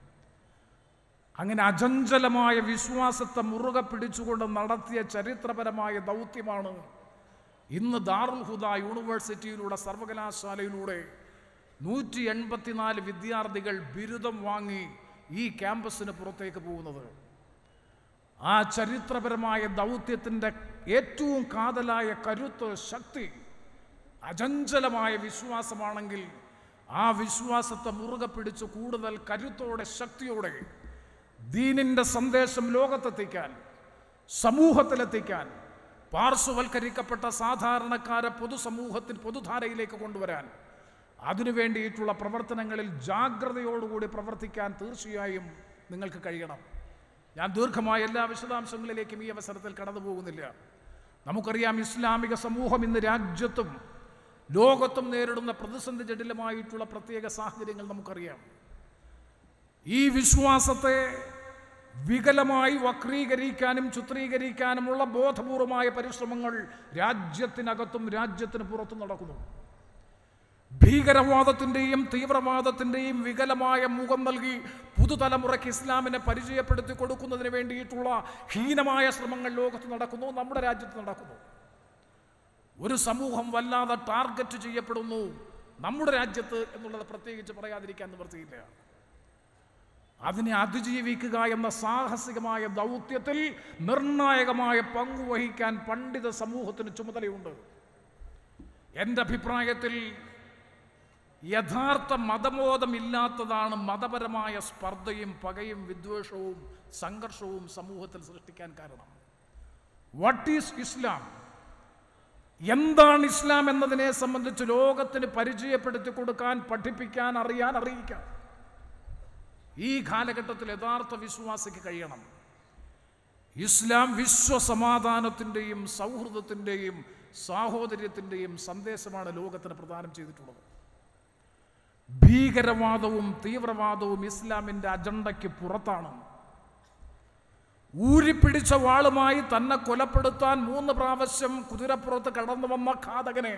അങ്ങനെ അചഞ്ചലമായ വിശ്വാസത്തെ മുറുകെ പിടിച്ചുകൊണ്ട് നടത്തിയ ചരിത്രപരമായ ദൗത്യമാണ് ഇന്ന് ദാറുൽ ഹുദ യൂണിവേഴ്സിറ്റിയിലൂടെ സർവകലാശാലയിലൂടെ നൂറ്റി എൺപത്തിനാല് വിദ്യാർത്ഥികൾ ബിരുദം വാങ്ങി ഈ ക്യാമ്പസിന് പുറത്തേക്ക് പോകുന്നത് ആ ചരിത്രപരമായ ദൗത്യത്തിൻ്റെ ഏറ്റവും കാതലായ കരുത്ത് ശക്തി അചഞ്ചലമായ വിശ്വാസമാണെങ്കിൽ ആ വിശ്വാസത്തെ മുറുകെ പിടിച്ച് കൂടുതൽ കരുത്തോടെ ശക്തിയോടെ ദീനിൻ്റെ സന്ദേശം ലോകത്തെത്തിക്കാൻ സമൂഹത്തിലെത്തിക്കാൻ പാർശ്വവൽക്കരിക്കപ്പെട്ട സാധാരണക്കാരെ പൊതുസമൂഹത്തിൽ പൊതുധാരയിലേക്ക് കൊണ്ടുവരാൻ അതിനു വേണ്ടിയിട്ടുള്ള പ്രവർത്തനങ്ങളിൽ ജാഗ്രതയോടുകൂടി പ്രവർത്തിക്കാൻ തീർച്ചയായും നിങ്ങൾക്ക് കഴിയണം ഞാൻ ദീർഘമായ എല്ലാ വിശദാംശങ്ങളിലേക്കും ഈ അവസരത്തിൽ കടന്നു പോകുന്നില്ല നമുക്കറിയാം ഇസ്ലാമിക സമൂഹം ഇന്ന് രാജ്യത്തും ലോകത്തും നേരിടുന്ന പ്രതിസന്ധി ജടിലമായിട്ടുള്ള പ്രത്യേക സാഹചര്യങ്ങൾ നമുക്കറിയാം ഈ വിശ്വാസത്തെ വികലമായി വക്രീകരിക്കാനും ചിത്രീകരിക്കാനുമുള്ള ബോധപൂർവമായ പരിശ്രമങ്ങൾ രാജ്യത്തിനകത്തും രാജ്യത്തിന് പുറത്തും നടക്കുന്നു ഭീകരവാദത്തിൻ്റെയും തീവ്രവാദത്തിൻ്റെയും വികലമായ മുഖം നൽകി പുതുതലമുറയ്ക്ക് ഇസ്ലാമിനെ പരിചയപ്പെടുത്തി കൊടുക്കുന്നതിന് വേണ്ടിയിട്ടുള്ള ഹീനമായ ശ്രമങ്ങൾ ലോകത്ത് നടക്കുന്നു നമ്മുടെ രാജ്യത്ത് നടക്കുന്നു ഒരു സമൂഹം വല്ലാതെ ടാർഗറ്റ് ചെയ്യപ്പെടുന്നു നമ്മുടെ രാജ്യത്ത് എന്നുള്ളത് പ്രത്യേകിച്ച് പറയാതിരിക്കാൻ നിവൃത്തിയില്ല അതിനെ അതിജീവിക്കുക എന്ന സാഹസികമായ ദൗത്യത്തിൽ നിർണായകമായ പങ്കുവഹിക്കാൻ പണ്ഡിത സമൂഹത്തിന് ചുമതലയുണ്ട് എൻ്റെ അഭിപ്രായത്തിൽ യഥാർത്ഥ മതബോധമില്ലാത്തതാണ് മതപരമായ സ്പർദ്ധയും പകയും വിദ്വേഷവും സംഘർഷവും സമൂഹത്തിൽ സൃഷ്ടിക്കാൻ കാരണം വാട്ട് ഈസ് ഇസ്ലാം എന്താണ് ഇസ്ലാം എന്നതിനെ സംബന്ധിച്ച് ലോകത്തിന് പരിചയപ്പെടുത്തി കൊടുക്കാൻ പഠിപ്പിക്കാൻ അറിയാൻ അറിയിക്കാൻ ഈ കാലഘട്ടത്തിൽ യഥാർത്ഥ വിശ്വാസിക്ക് കഴിയണം ഇസ്ലാം വിശ്വസമാധാനത്തിൻ്റെയും സൗഹൃദത്തിൻ്റെയും സാഹോദര്യത്തിൻ്റെയും സന്ദേശമാണ് ലോകത്തിന് പ്രദാനം ചെയ്തിട്ടുള്ളത് ഭീകരവാദവും തീവ്രവാദവും ഇസ്ലാമിൻ്റെ അജണ്ടയ്ക്ക് പുറത്താണ് ഊരിപ്പിടിച്ച വാളുമായി തന്നെ കൊലപ്പെടുത്താൻ മൂന്ന് പ്രാവശ്യം കുതിരപ്പുറത്ത് കടന്നു വന്ന ഘാതകനെ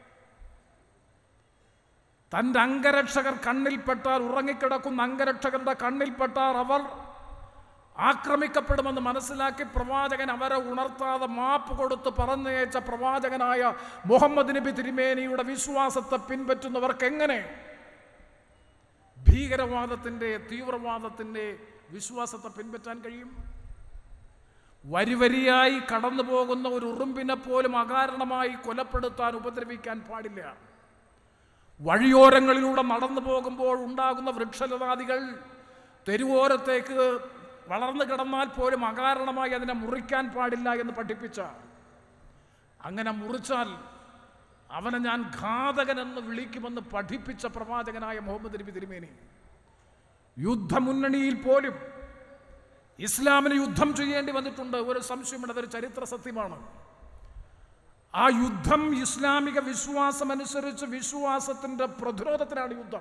തൻ്റെ അംഗരക്ഷകർ കണ്ണിൽപ്പെട്ടാൽ ഉറങ്ങിക്കിടക്കുന്ന അംഗരക്ഷകരുടെ കണ്ണിൽപ്പെട്ടാൽ അവർ ആക്രമിക്കപ്പെടുമെന്ന് മനസ്സിലാക്കി പ്രവാചകൻ അവരെ ഉണർത്താതെ മാപ്പ് കൊടുത്ത് പറഞ്ഞയച്ച പ്രവാചകനായ മുഹമ്മദ് നബി തിരുമേനിയുടെ വിശ്വാസത്തെ പിൻപറ്റുന്നവർക്ക് എങ്ങനെ ഭീകരവാദത്തിൻ്റെ തീവ്രവാദത്തിൻ്റെ വിശ്വാസത്തെ പിൻപറ്റാൻ കഴിയും വരിവരിയായി കടന്നു പോകുന്ന ഒരു ഉറുമ്പിനെ പോലും അകാരണമായി കൊലപ്പെടുത്താൻ ഉപദ്രവിക്കാൻ പാടില്ല വഴിയോരങ്ങളിലൂടെ നടന്നു പോകുമ്പോൾ ഉണ്ടാകുന്ന വൃക്ഷലതാദികൾ തെരുവോരത്തേക്ക് വളർന്നു കിടന്നാൽ പോലും അകാരണമായി അതിനെ മുറിക്കാൻ പാടില്ല എന്ന് പഠിപ്പിച്ച അങ്ങനെ മുറിച്ചാൽ അവനെ ഞാൻ ഘാതകനെന്ന് വിളിക്കുമെന്ന് പഠിപ്പിച്ച പ്രവാചകനായ മുഹമ്മദ് നബി തിരുമേനി യുദ്ധമുന്നണിയിൽ പോലും ഇസ്ലാമിന് യുദ്ധം ചെയ്യേണ്ടി വന്നിട്ടുണ്ട് ഒരു സംശയമുണ്ട് അതൊരു ചരിത്ര സത്യമാണ് ആ യുദ്ധം ഇസ്ലാമിക വിശ്വാസം അനുസരിച്ച് വിശ്വാസത്തിന്റെ പ്രതിരോധത്തിനാണ് യുദ്ധം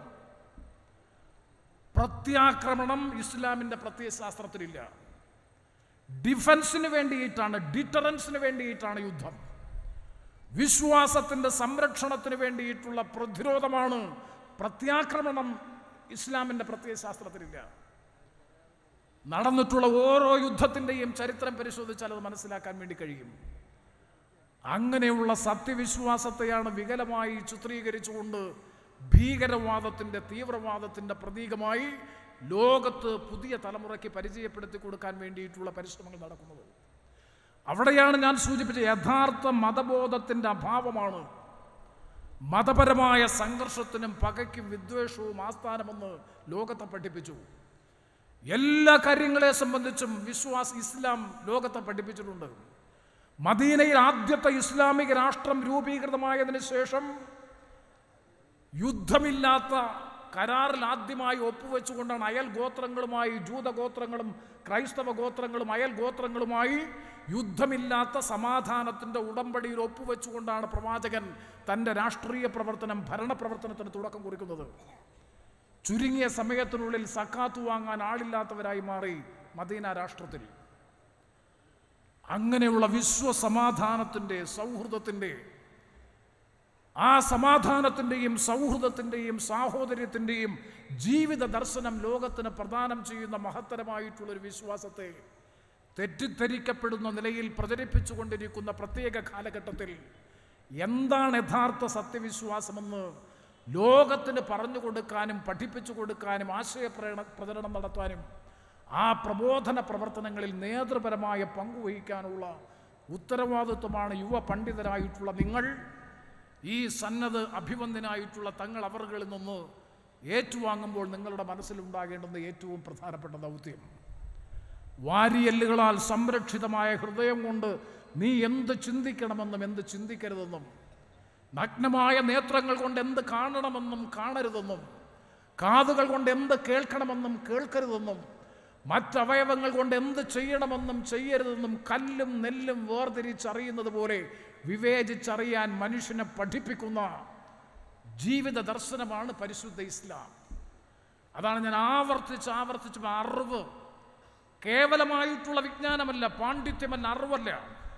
പ്രത്യാക്രമണം ഇസ്ലാമിന്റെ പ്രത്യയശാസ്ത്രത്തിലില്ല ഡിഫൻസിന് വേണ്ടിയിട്ടാണ് ഡിറ്ററൻസിന് വേണ്ടിയിട്ടാണ് യുദ്ധം വിശ്വാസത്തിന്റെ സംരക്ഷണത്തിന് വേണ്ടിയിട്ടുള്ള പ്രതിരോധമാണ് പ്രത്യാക്രമണം ഇസ്ലാമിന്റെ പ്രത്യയശാസ്ത്രത്തിലില്ല നടന്നിട്ടുള്ള ഓരോ യുദ്ധത്തിൻ്റെയും ചരിത്രം പരിശോധിച്ചാൽ അത് മനസ്സിലാക്കാൻ വേണ്ടി കഴിയും അങ്ങനെയുള്ള സത്യവിശ്വാസത്തെയാണ് വികലമായി ചിത്രീകരിച്ചുകൊണ്ട് ഭീകരവാദത്തിൻ്റെ തീവ്രവാദത്തിൻ്റെ പ്രതീകമായി ലോകത്ത് പുതിയ തലമുറയ്ക്ക് പരിചയപ്പെടുത്തി കൊടുക്കാൻ വേണ്ടിയിട്ടുള്ള പരിശ്രമങ്ങൾ നടക്കുന്നത് അവിടെയാണ് ഞാൻ സൂചിപ്പിച്ച യഥാർത്ഥ മതബോധത്തിൻ്റെ അഭാവമാണ് മതപരമായ സംഘർഷത്തിനും പകയ്ക്കും വിദ്വേഷവും ആസ്ഥാനമെന്ന് ലോകത്തെ പഠിപ്പിച്ചു എല്ലാ കാര്യങ്ങളെ സംബന്ധിച്ചും വിശ്വാസ് ഇസ്ലാം ലോകത്തെ പഠിപ്പിച്ചിട്ടുണ്ട് മദീനയിൽ ആദ്യത്തെ ഇസ്ലാമിക രാഷ്ട്രം രൂപീകൃതമായതിനു ശേഷം യുദ്ധമില്ലാത്ത കരാറിൽ ആദ്യമായി ഒപ്പുവെച്ചുകൊണ്ടാണ് അയൽ ഗോത്രങ്ങളുമായി ജൂത ഗോത്രങ്ങളും ക്രൈസ്തവ ഗോത്രങ്ങളും അയൽ ഗോത്രങ്ങളുമായി യുദ്ധമില്ലാത്ത സമാധാനത്തിൻ്റെ ഉടമ്പടിയിൽ ഒപ്പുവെച്ചുകൊണ്ടാണ് പ്രവാചകൻ തൻ്റെ രാഷ്ട്രീയ പ്രവർത്തനം ഭരണപ്രവർത്തനത്തിന് തുടക്കം കുറിക്കുന്നത് ചുരുങ്ങിയ സമയത്തിനുള്ളിൽ സക്കാത്ത് വാങ്ങാൻ ആളില്ലാത്തവരായി മാറി മദീന രാഷ്ട്രത്തിൽ അങ്ങനെയുള്ള വിശ്വസമാധാനത്തിൻ്റെ സൗഹൃദത്തിൻ്റെ ആ സമാധാനത്തിൻ്റെയും സൗഹൃദത്തിൻ്റെയും സാഹോദര്യത്തിൻ്റെയും ജീവിത ദർശനം ലോകത്തിന് പ്രദാനം ചെയ്യുന്ന മഹത്തരമായിട്ടുള്ളൊരു വിശ്വാസത്തെ തെറ്റിദ്ധരിക്കപ്പെടുന്ന നിലയിൽ പ്രചരിപ്പിച്ചുകൊണ്ടിരിക്കുന്ന പ്രത്യേക കാലഘട്ടത്തിൽ എന്താണ് യഥാർത്ഥ സത്യവിശ്വാസമെന്ന് ലോകത്തിന് പറഞ്ഞു കൊടുക്കാനും പഠിപ്പിച്ചു കൊടുക്കാനും ആശയ പ്രേരണ- പ്രചരണം നടത്താനും ആ പ്രബോധന പ്രവർത്തനങ്ങളിൽ നേതൃപരമായ പങ്കുവഹിക്കാനുള്ള ഉത്തരവാദിത്വമാണ് യുവ പണ്ഡിതരായിട്ടുള്ള നിങ്ങൾ ഈ സന്നദ്ധ അഭിവന്ദനായിട്ടുള്ള തങ്ങൾ അവറുകളിൽ നിന്ന് ഏറ്റുവാങ്ങുമ്പോൾ നിങ്ങളുടെ മനസ്സിലുണ്ടാകേണ്ടുന്ന ഏറ്റവും പ്രധാനപ്പെട്ട ദൗത്യം വാരിയല്ലുകളാൽ സംരക്ഷിതമായ ഹൃദയം കൊണ്ട് നീ എന്ത് ചിന്തിക്കണമെന്നും എന്ത് ചിന്തിക്കരുതെന്നും നഗ്നമായ നേത്രങ്ങൾ കൊണ്ട് എന്ത് കാണണമെന്നും കാണരുതെന്നും കാതുകൾ കൊണ്ട് എന്ത് കേൾക്കണമെന്നും കേൾക്കരുതെന്നും മറ്റവയവങ്ങൾ കൊണ്ട് എന്ത് ചെയ്യണമെന്നും ചെയ്യരുതെന്നും കല്ലും നെല്ലും വേർതിരിച്ചറിയുന്നത് പോലെ വിവേചിച്ചറിയാൻ മനുഷ്യനെ പഠിപ്പിക്കുന്ന ജീവിത ദർശനമാണ് പരിശുദ്ധ ഇസ്ലാം അതാണ് ഞാൻ ആവർത്തിച്ച് ആവർത്തിച്ച് അറിവ് കേവലമായിട്ടുള്ള വിജ്ഞാനമല്ല പാണ്ഡിത്യമല്ല അറിവല്ല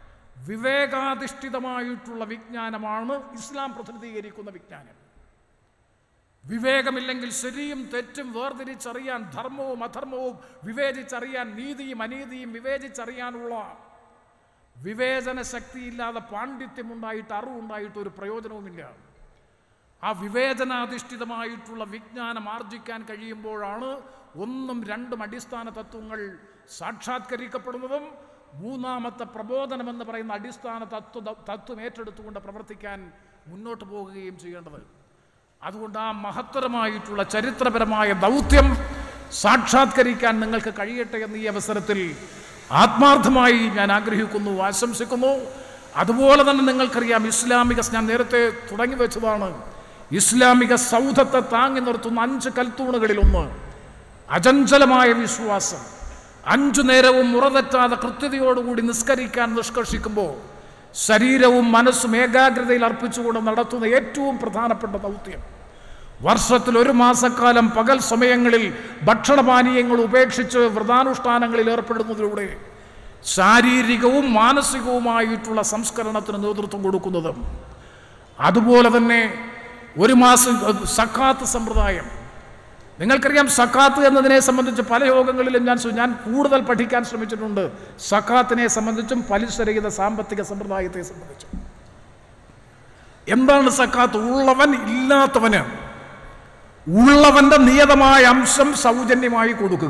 വിവേകാധിഷ്ഠിതമായിട്ടുള്ള വിജ്ഞാനമാണ് ഇസ്ലാം പ്രതിനിധീകരിക്കുന്ന വിജ്ഞാനം വിവേകമില്ലെങ്കിൽ ശരിയും തെറ്റും വേർതിരിച്ചറിയാൻ ധർമ്മവും അധർമ്മവും വിവേചിച്ചറിയാൻ നീതിയും അനീതിയും വിവേചിച്ചറിയാനുള്ള വിവേചന ശക്തിയില്ലാതെ പാണ്ഡിത്യമുണ്ടായിട്ട് അറിവുണ്ടായിട്ട് ഒരു പ്രയോജനവുമില്ല ആ വിവേചനാധിഷ്ഠിതമായിട്ടുള്ള വിജ്ഞാനം ആർജിക്കാൻ കഴിയുമ്പോഴാണ് ഒന്നും രണ്ടും അടിസ്ഥാന തത്വങ്ങൾ സാക്ഷാത്കരിക്കപ്പെടുന്നതും മൂന്നാമത്തെ പ്രബോധനം എന്ന് പറയുന്ന അടിസ്ഥാന തത്വ തത്വം ഏറ്റെടുത്തുകൊണ്ട് പ്രവർത്തിക്കാൻ മുന്നോട്ട് പോകുകയും ചെയ്യേണ്ടത് അതുകൊണ്ട് ആ മഹത്തരമായിട്ടുള്ള ചരിത്രപരമായ ദൗത്യം സാക്ഷാത്കരിക്കാൻ നിങ്ങൾക്ക് കഴിയട്ടെ എന്ന് ഈ അവസരത്തിൽ ആത്മാർത്ഥമായി ഞാൻ ആഗ്രഹിക്കുന്നു ആശംസിക്കുന്നു അതുപോലെ തന്നെ നിങ്ങൾക്കറിയാം ഇസ്ലാമിക ഞാൻ നേരത്തെ തുടങ്ങി വെച്ചതാണ് ഇസ്ലാമിക സൗധത്തെ താങ്ങി നിർത്തുന്ന അഞ്ച് കൽത്തൂണുകളിലൊന്ന് അചഞ്ചലമായ വിശ്വാസം അഞ്ചു നേരവും മുറതെറ്റാതെ കൃത്യതയോടുകൂടി നിസ്കരിക്കാൻ നിഷ്കർഷിക്കുമ്പോൾ ശരീരവും മനസ്സും ഏകാഗ്രതയിൽ അർപ്പിച്ചുകൊണ്ട് നടത്തുന്ന ഏറ്റവും പ്രധാനപ്പെട്ട ദൗത്യം വർഷത്തിൽ ഒരു മാസക്കാലം പകൽ സമയങ്ങളിൽ ഭക്ഷണപാനീയങ്ങൾ ഉപേക്ഷിച്ച് വ്രതാനുഷ്ഠാനങ്ങളിൽ ഏർപ്പെടുന്നതിലൂടെ ശാരീരികവും മാനസികവുമായിട്ടുള്ള സംസ്കരണത്തിന് നേതൃത്വം കൊടുക്കുന്നതും അതുപോലെ തന്നെ ഒരു മാസം സക്കാത്ത് സമ്പ്രദായം നിങ്ങൾക്കറിയാം സക്കാത്ത് എന്നതിനെ സംബന്ധിച്ച് പല യോഗങ്ങളിലും ഞാൻ സു- ഞാൻ കൂടുതൽ പഠിക്കാൻ ശ്രമിച്ചിട്ടുണ്ട് സക്കാത്തിനെ സംബന്ധിച്ചും പലിശരഹിത സാമ്പത്തിക സമ്പ്രദായത്തെ സംബന്ധിച്ചും എന്താണ് സക്കാത്ത് ഉള്ളവൻ ഇല്ലാത്തവന് ഉള്ളവന്റെ നിയതമായ അംശം സൗജന്യമായി കൊടുക്കുക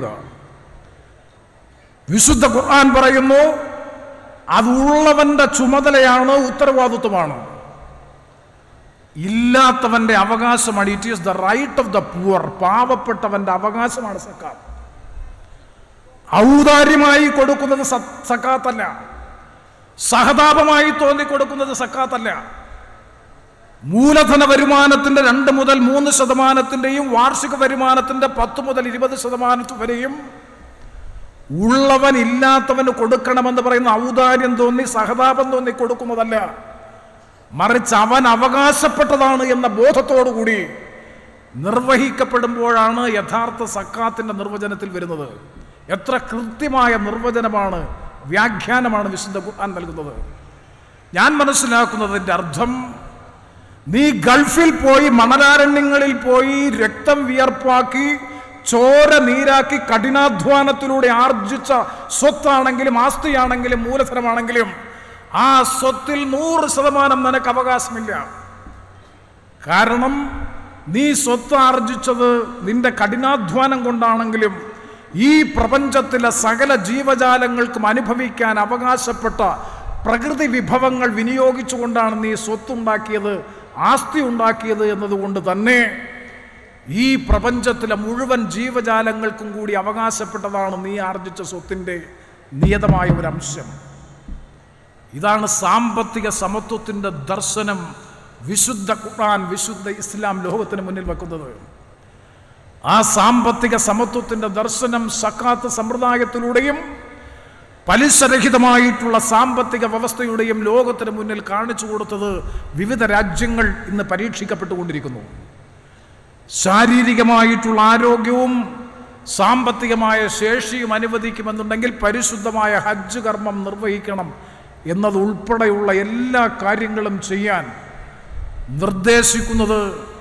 വിശുദ്ധ ഖുർആൻ പറയുന്നു അത് ഉള്ളവന്റെ ചുമതലയാണ് ഉത്തരവാദിത്വമാണ് ഇല്ലാത്തവന്റെ അവകാശമാണ് it is the right of the poor പാവപ്പെട്ടവന്റെ അവകാശമാണ് സക്കാത്ത് ഔദാര്യമായി കൊടുക്കുന്നത് സ- സക്കാത്തല്ല സഹതാപമായി തോന്നിക്കൊടുക്കുന്നത് സക്കാത്തല്ല മൂലധന വരുമാനത്തിന്റെ രണ്ട് മുതൽ മൂന്ന് ശതമാനത്തിന്റെയും വാർഷിക വരുമാനത്തിന്റെ പത്ത് മുതൽ ഇരുപത് ശതമാനത്ത് വരെയും ഉള്ളവൻ ഇല്ലാത്തവന് കൊടുക്കണമെന്ന് പറയുന്ന ഔദാര്യം തോന്നി സഹതാപം തോന്നി കൊടുക്കുന്നതല്ല മറിച്ച് അവൻ അവകാശപ്പെട്ടതാണ് എന്ന ബോധത്തോടുകൂടി നിർവഹിക്കപ്പെടുമ്പോഴാണ് യഥാർത്ഥ സക്കാത്തിന്റെ നിർവചനത്തിൽ വരുന്നത് എത്ര കൃത്യമായ നിർവചനമാണ് വ്യാഖ്യാനമാണ് വിശുദ്ധ ഖുർആൻ നൽകുന്നത് ഞാൻ മനസ്സിലാക്കുന്നതിൻ്റെ അർത്ഥം നീ ഗൾഫിൽ പോയി മണലാരണ്യങ്ങളിൽ പോയി രക്തം വിയർപ്പാക്കി ചോര നീരാക്കി കഠിനാധ്വാനത്തിലൂടെ ആർജിച്ച സ്വത്താണെങ്കിലും ആസ്തിയാണെങ്കിലും മൂലധനമാണെങ്കിലും ആ സ്വത്തിൽ നൂറ് ശതമാനം നിനക്ക് അവകാശമില്ല കാരണം നീ സ്വത്ത് ആർജിച്ചത് നിന്റെ കഠിനാധ്വാനം കൊണ്ടാണെങ്കിലും ഈ പ്രപഞ്ചത്തിലെ സകല ജീവജാലങ്ങൾക്കും അനുഭവിക്കാൻ അവകാശപ്പെട്ട പ്രകൃതി വിഭവങ്ങൾ വിനിയോഗിച്ചുകൊണ്ടാണ് നീ സ്വത്തുണ്ടാക്കിയത് ആസ്തി ഉണ്ടാക്കിയത് എന്നതുകൊണ്ട് തന്നെ ഈ പ്രപഞ്ചത്തിലെ മുഴുവൻ ജീവജാലങ്ങൾക്കും കൂടി അവകാശപ്പെട്ടതാണ് നീ ആർജിച്ച സ്വത്തിൻ്റെ നിയതമായ ഒരു അംശം ഇതാണ് സാമ്പത്തിക സമത്വത്തിൻ്റെ ദർശനം വിശുദ്ധ ഖുർആൻ വിശുദ്ധ ഇസ്ലാം ലോകത്തിന് മുന്നിൽ വെക്കുന്നത് ആ സാമ്പത്തിക സമത്വത്തിൻ്റെ ദർശനം സക്കാത്ത് സമ്പ്രദായത്തിലൂടെയും പലിശരഹിതമായിട്ടുള്ള സാമ്പത്തിക വ്യവസ്ഥയുടെയും ലോകത്തിന് മുന്നിൽ കാണിച്ചു കൊടുത്തത് വിവിധ രാജ്യങ്ങൾ ഇന്ന് പരീക്ഷിക്കപ്പെട്ടുകൊണ്ടിരിക്കുന്നു ശാരീരികമായിട്ടുള്ള ആരോഗ്യവും സാമ്പത്തികമായ ശേഷിയും അനുവദിക്കുമെന്നുണ്ടെങ്കിൽ പരിശുദ്ധമായ ഹജ്ജ് കർമ്മം നിർവഹിക്കണം എന്നതുൾപ്പെടെയുള്ള എല്ലാ കാര്യങ്ങളും ചെയ്യാൻ നിർദ്ദേശിക്കുന്നത്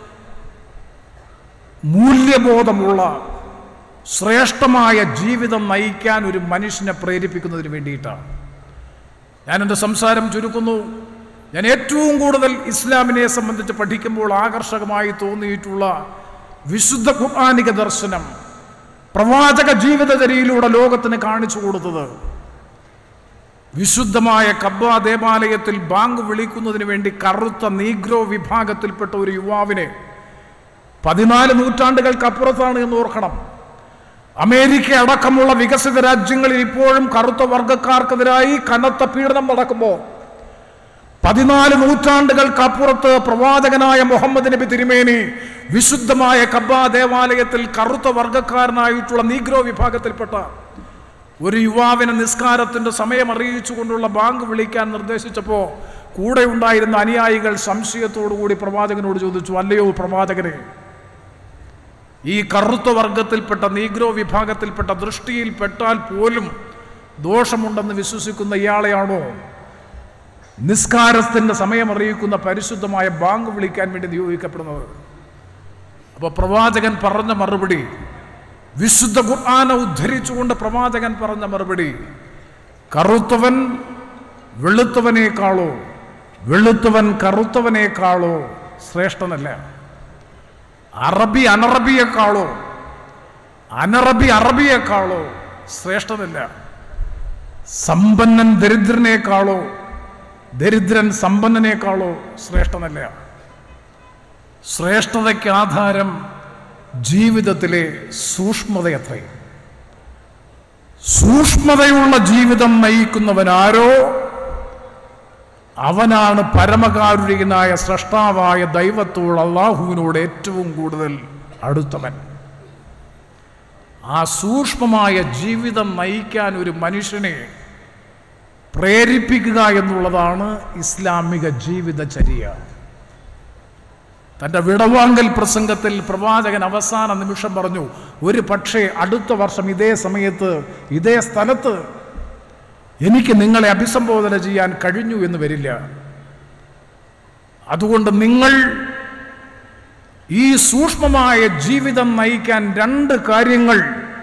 മൂല്യബോധമുള്ള ശ്രേഷ്ഠമായ ജീവിതം നയിക്കാൻ ഒരു മനുഷ്യനെ പ്രേരിപ്പിക്കുന്നതിന് വേണ്ടിയിട്ടാണ് ഞാൻ എൻ്റെ സംസാരം ചുരുക്കുന്നു ഞാൻ ഏറ്റവും കൂടുതൽ ഇസ്ലാമിനെ സംബന്ധിച്ച് പഠിക്കുമ്പോൾ ആകർഷകമായി തോന്നിയിട്ടുള്ള വിശുദ്ധ ഖുർആാനിക ദർശനം പ്രവാചക ജീവിതചര്യയിലൂടെ ലോകത്തിന് കാണിച്ചു കൊടുത്തത് വിശുദ്ധമായ കബ്ബ ദേവാലയത്തിൽ ബാങ്ക് വിളിക്കുന്നതിന് വേണ്ടി കറുത്ത നീഗ്രോ വിഭാഗത്തിൽപ്പെട്ട ഒരു യുവാവിനെ പതിനാല് നൂറ്റാണ്ടുകൾക്കപ്പുറത്താണ് എന്ന് ഓർക്കണം അമേരിക്ക അടക്കമുള്ള വികസിത രാജ്യങ്ങളിൽ ഇപ്പോഴും കറുത്ത വർഗക്കാർക്കെതിരായി കനത്ത പീഡനം നടക്കുമ്പോൾ പതിനാല് നൂറ്റാണ്ടുകൾക്കപ്പുറത്ത് പ്രവാചകനായ മുഹമ്മദ് നബി തിരുമേനി വിശുദ്ധമായ കബ്ബ ദേവാലയത്തിൽ കറുത്ത വർഗക്കാരനായിട്ടുള്ള നീഗ്രോ വിഭാഗത്തിൽപ്പെട്ട ഒരു യുവാവിനെ നിസ്കാരത്തിന്റെ സമയം അറിയിച്ചുകൊണ്ടുള്ള ബാങ്ക് വിളിക്കാൻ നിർദ്ദേശിച്ചപ്പോൾ കൂടെ ഉണ്ടായിരുന്ന അനുയായികൾ സംശയത്തോടുകൂടി പ്രവാചകനോട് ചോദിച്ചു അല്ലയോ പ്രവാചകനെ ഈ കറുത്ത വർഗത്തിൽപ്പെട്ട നീഗ്രോ വിഭാഗത്തിൽപ്പെട്ട ദൃഷ്ടിയിൽപ്പെട്ടാൽ പോലും ദോഷമുണ്ടെന്ന് വിശ്വസിക്കുന്ന ഇയാളെയാണോ നിസ്കാരത്തിന്റെ സമയം അറിയിക്കുന്ന പരിശുദ്ധമായ ബാങ്ക് വിളിക്കാൻ വേണ്ടി നിയോഗിക്കപ്പെടുന്നത് അപ്പോൾ പ്രവാചകൻ പറഞ്ഞ മറുപടി വിശുദ്ധ ഖുർആാന ഉദ്ധരിച്ചുകൊണ്ട് പ്രവാചകൻ പറഞ്ഞ മറുപടി കറുത്തവൻ വെളുത്തവനേക്കാളോ വെളുത്തവൻ കറുത്തവനേക്കാളോ ശ്രേഷ്ഠനല്ല അറബി അനറബിയേക്കാളോ അനറബി അറബിയേക്കാളോ ശ്രേഷ്ഠനല്ല സമ്പന്നൻ ദരിദ്രനേക്കാളോ ദരിദ്രൻ സമ്പന്നനേക്കാളോ ശ്രേഷ്ഠനല്ല ശ്രേഷ്ഠതയ്ക്ക് ആധാരം ജീവിതത്തിലെ സൂക്ഷ്മതയത്രേ സൂക്ഷ്മതയുള്ള ജീവിതം നയിക്കുന്നവനാരോ അവനാണ് പരമകാരുണികനായ സ്രഷ്ടാവായ ദൈവത്തോട് അള്ളാഹുവിനോട് ഏറ്റവും കൂടുതൽ അടുത്തവൻ ആ സൂക്ഷ്മമായ ജീവിതം നയിക്കാൻ ഒരു മനുഷ്യനെ പ്രേരിപ്പിക്കുക എന്നുള്ളതാണ് ഇസ്ലാമിക ജീവിതചര്യ തൻ്റെ വിടവാങ്കൽ പ്രസംഗത്തിൽ പ്രവാചകൻ അവസാന നിമിഷം പറഞ്ഞു ഒരു പക്ഷേ അടുത്ത വർഷം ഇതേ സമയത്ത് ഇതേ സ്ഥലത്ത് എനിക്ക് നിങ്ങളെ അഭിസംബോധന ചെയ്യാൻ കഴിഞ്ഞു എന്ന് വരില്ല അതുകൊണ്ട് നിങ്ങൾ ഈ സൂക്ഷ്മമായ ജീവിതം നയിക്കാൻ രണ്ട് കാര്യങ്ങൾ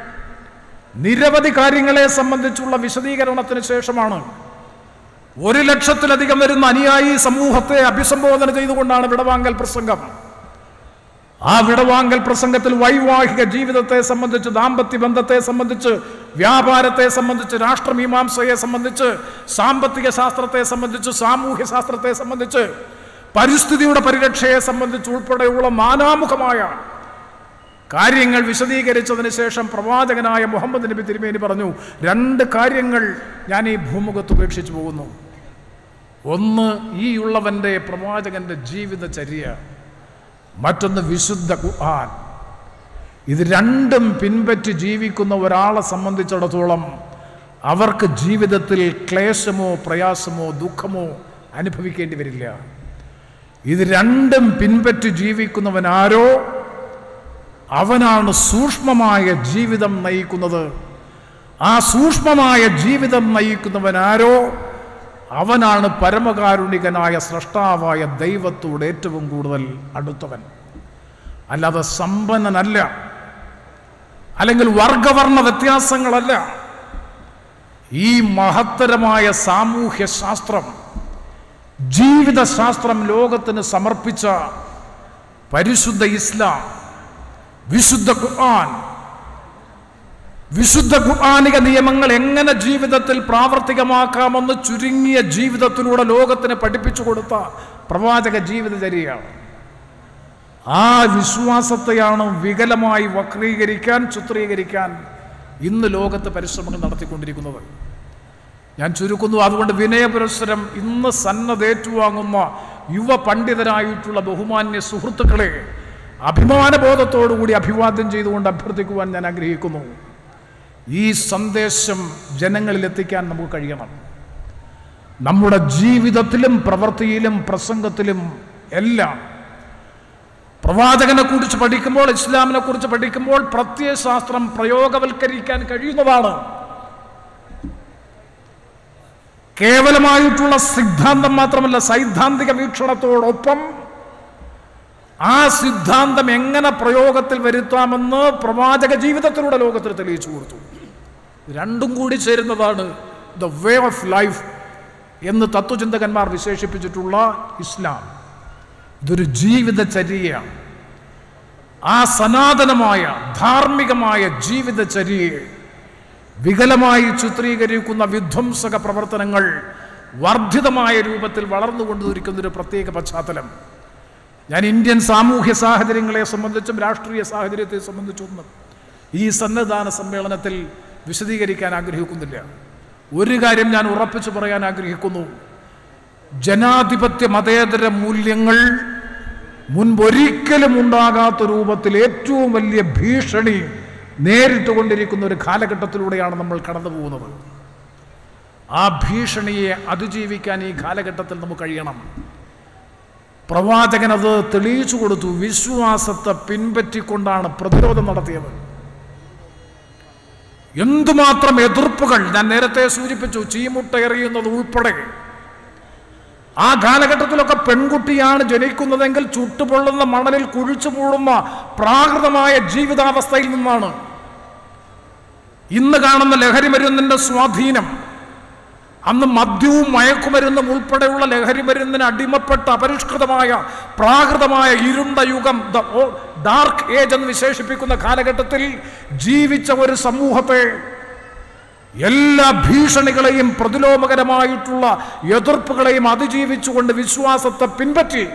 നിരവധി കാര്യങ്ങളെ സംബന്ധിച്ചുള്ള വിശദീകരണത്തിന് ശേഷമാണ് ഒരു ലക്ഷത്തിലധികം വരുന്ന അനുയായി സമൂഹത്തെ അഭിസംബോധന ചെയ്തുകൊണ്ടാണ് വിടവാങ്കൽ പ്രസംഗം ആ വിടവാങ്കൽ പ്രസംഗത്തിൽ വൈവാഹിക ജീവിതത്തെ സംബന്ധിച്ച് ദാമ്പത്യ ബന്ധത്തെ സംബന്ധിച്ച് വ്യാപാരത്തെ സംബന്ധിച്ച് രാഷ്ട്രമീമാംസയെ സംബന്ധിച്ച് സാമ്പത്തിക ശാസ്ത്രത്തെ സംബന്ധിച്ച് സാമൂഹ്യ ശാസ്ത്രത്തെ സംബന്ധിച്ച് പരിസ്ഥിതിയുടെ പരിരക്ഷയെ സംബന്ധിച്ച് ഉൾപ്പെടെയുള്ള നാനാമുഖമായ കാര്യങ്ങൾ വിശദീകരിച്ചതിന് ശേഷം പ്രവാചകനായ മുഹമ്മദ് നബി തിരുമേനി പറഞ്ഞു രണ്ട് കാര്യങ്ങൾ ഞാൻ ഈ ഭൂമുഖത്ത് ഉപേക്ഷിച്ചു പോകുന്നു ഒന്ന് ഈ ഉള്ളവൻ്റെ പ്രവാചകന്റെ ജീവിതചര്യ മറ്റൊന്ന് വിശുദ്ധ ഖുർആൻ ഇത് രണ്ടും പിൻപറ്റി ജീവിക്കുന്ന ഒരാളെ സംബന്ധിച്ചിടത്തോളം അവർക്ക് ജീവിതത്തിൽ ക്ലേശമോ പ്രയാസമോ ദുഃഖമോ അനുഭവിക്കേണ്ടി വരില്ല ഇത് രണ്ടും പിൻപറ്റി ജീവിക്കുന്നവൻ ആരോ അവനാണ് സൂക്ഷ്മമായ ജീവിതം നയിക്കുന്നത് ആ സൂക്ഷ്മമായ ജീവിതം നയിക്കുന്നവൻ ആരോ അവനാണ് പരമകാരുണികനായ സൃഷ്ടാവായ ദൈവത്തോട് ഏറ്റവും കൂടുതൽ അടുത്തവൻ അല്ലാതെ സമ്പന്നനല്ല അല്ലെങ്കിൽ വർഗവർണ്ണ വ്യത്യാസങ്ങളല്ല ഈ മഹത്തരമായ സാമൂഹ്യ ശാസ്ത്രം ജീവിതശാസ്ത്രം ലോകത്തിന് സമർപ്പിച്ച പരിശുദ്ധ ഇസ്ലാം വിശുദ്ധ ഖുർആൻ വിശുദ്ധ ഖുർആാനിക നിയമങ്ങൾ എങ്ങനെ ജീവിതത്തിൽ പ്രാവർത്തികമാക്കാമെന്ന് ചുരുങ്ങിയ ജീവിതത്തിലൂടെ ലോകത്തിന് പഠിപ്പിച്ചു കൊടുത്ത പ്രവാചക ജീവിതചര്യയാണ് ആ വിശ്വാസത്തെയാണ് വികലമായി വക്രീകരിക്കാൻ ചിത്രീകരിക്കാൻ ഇന്ന് ലോകത്ത് പരിശ്രമങ്ങൾ നടത്തിക്കൊണ്ടിരിക്കുന്നത് ഞാൻ ചുരുക്കുന്നു അതുകൊണ്ട് വിനയപുരസ്സരം ഇന്ന് സന്നദ്ധ ഏറ്റുവാങ്ങുന്ന യുവ പണ്ഡിതരായിട്ടുള്ള ബഹുമാന്യ സുഹൃത്തുക്കളെ അഭിമാനബോധത്തോടുകൂടി അഭിവാദ്യം ചെയ്തുകൊണ്ട് അഭ്യർത്ഥിക്കുവാൻ ഞാൻ ആഗ്രഹിക്കുന്നു ഈ സന്ദേശം ജനങ്ങളിൽ എത്തിക്കാൻ നമുക്ക് കഴിയണം നമ്മുടെ ജീവിതത്തിലും പ്രവൃത്തിയിലും പ്രസംഗത്തിലും എല്ലാം പ്രവാചകനെ കുറിച്ച് പഠിക്കുമ്പോൾ ഇസ്ലാമിനെ കുറിച്ച് പഠിക്കുമ്പോൾ പ്രത്യയശാസ്ത്രം പ്രയോഗവൽക്കരിക്കാൻ കഴിയുന്നതാണ് കേവലമായിട്ടുള്ള സിദ്ധാന്തം മാത്രമല്ല സൈദ്ധാന്തിക വീക്ഷണത്തോടൊപ്പം ആ സിദ്ധാന്തം എങ്ങനെ പ്രയോഗത്തിൽ വരുത്താമെന്ന് പ്രവാചക ജീവിതത്തിലൂടെ ലോകത്തിൽ തെളിയിച്ചു കൊടുത്തു രണ്ടും കൂടി ചേരുന്നതാണ് ദ വേ ഓഫ് ലൈഫ് എന്ന് തത്വചിന്തകന്മാർ വിശേഷിപ്പിച്ചിട്ടുള്ള ഇസ്ലാം ഇതൊരു ജീവിതചര്യയാണ് ആ സനാതനമായ ധാർമ്മികമായ ജീവിതചര്യയെ വികലമായി ചിത്രീകരിക്കുന്ന വിധ്വംസക പ്രവർത്തനങ്ങൾ വർദ്ധിതമായ രൂപത്തിൽ വളർന്നുകൊണ്ടിരിക്കുന്ന ഒരു പ്രത്യേക പശ്ചാത്തലം ഞാൻ ഇന്ത്യൻ സാമൂഹ്യ സാഹചര്യങ്ങളെ സംബന്ധിച്ചും രാഷ്ട്രീയ സാഹചര്യത്തെ സംബന്ധിച്ചൊന്നും ഈ സന്നദ്ധാന സമ്മേളനത്തിൽ വിശദീകരിക്കാൻ ആഗ്രഹിക്കുന്നില്ല ഒരു കാര്യം ഞാൻ ഉറപ്പിച്ചു പറയാൻ ആഗ്രഹിക്കുന്നു ജനാധിപത്യ മതേതര മൂല്യങ്ങൾ മുൻപൊരിക്കലും ഉണ്ടാകാത്ത രൂപത്തിൽ ഏറ്റവും വലിയ ഭീഷണി നേരിട്ടുകൊണ്ടിരിക്കുന്ന ഒരു കാലഘട്ടത്തിലൂടെയാണ് നമ്മൾ കടന്നു പോകുന്നത് ആ ഭീഷണിയെ അതിജീവിക്കാൻ ഈ കാലഘട്ടത്തിൽ നമുക്ക് കഴിയണം പ്രവാചകൻ അത് തെളിയിച്ചു കൊടുത്തു വിശ്വാസത്തെ പിൻപറ്റിക്കൊണ്ടാണ് പ്രതിരോധം നടത്തിയത് എന്തുമാത്രം എതിർപ്പുകൾ ഞാൻ നേരത്തെ സൂചിപ്പിച്ചു ചീമുട്ട എറിയുന്നത് ഉൾപ്പെടെ ആ കാലഘട്ടത്തിലൊക്കെ പെൺകുട്ടിയാണ് ജനിക്കുന്നതെങ്കിൽ ചുട്ടുപൊള്ളുന്ന മണലിൽ കുഴിച്ചു മൂടുന്ന പ്രാകൃതമായ ജീവിതാവസ്ഥയിൽ നിന്നാണ് ഇന്ന് കാണുന്ന ലഹരി മരുന്നിന്റെ സ്വാധീനം അന്ന് മദ്യവും മയക്കുമരുന്നും ഉൾപ്പെടെയുള്ള ലഹരി മരുന്നിന് അടിമപ്പെട്ട അപരിഷ്കൃതമായ പ്രാകൃതമായ ഇരുണ്ട യുഗം ഡാർക്ക് ഏജ് എന്ന് വിശേഷിപ്പിക്കുന്ന കാലഘട്ടത്തിൽ ജീവിച്ച ഒരു സമൂഹത്തെ എല്ലാ ഭീഷണികളെയും പ്രതിലോമകരമായിട്ടുള്ള എതിർപ്പുകളെയും അതിജീവിച്ചുകൊണ്ട് വിശ്വാസത്തെ പിൻപറ്റി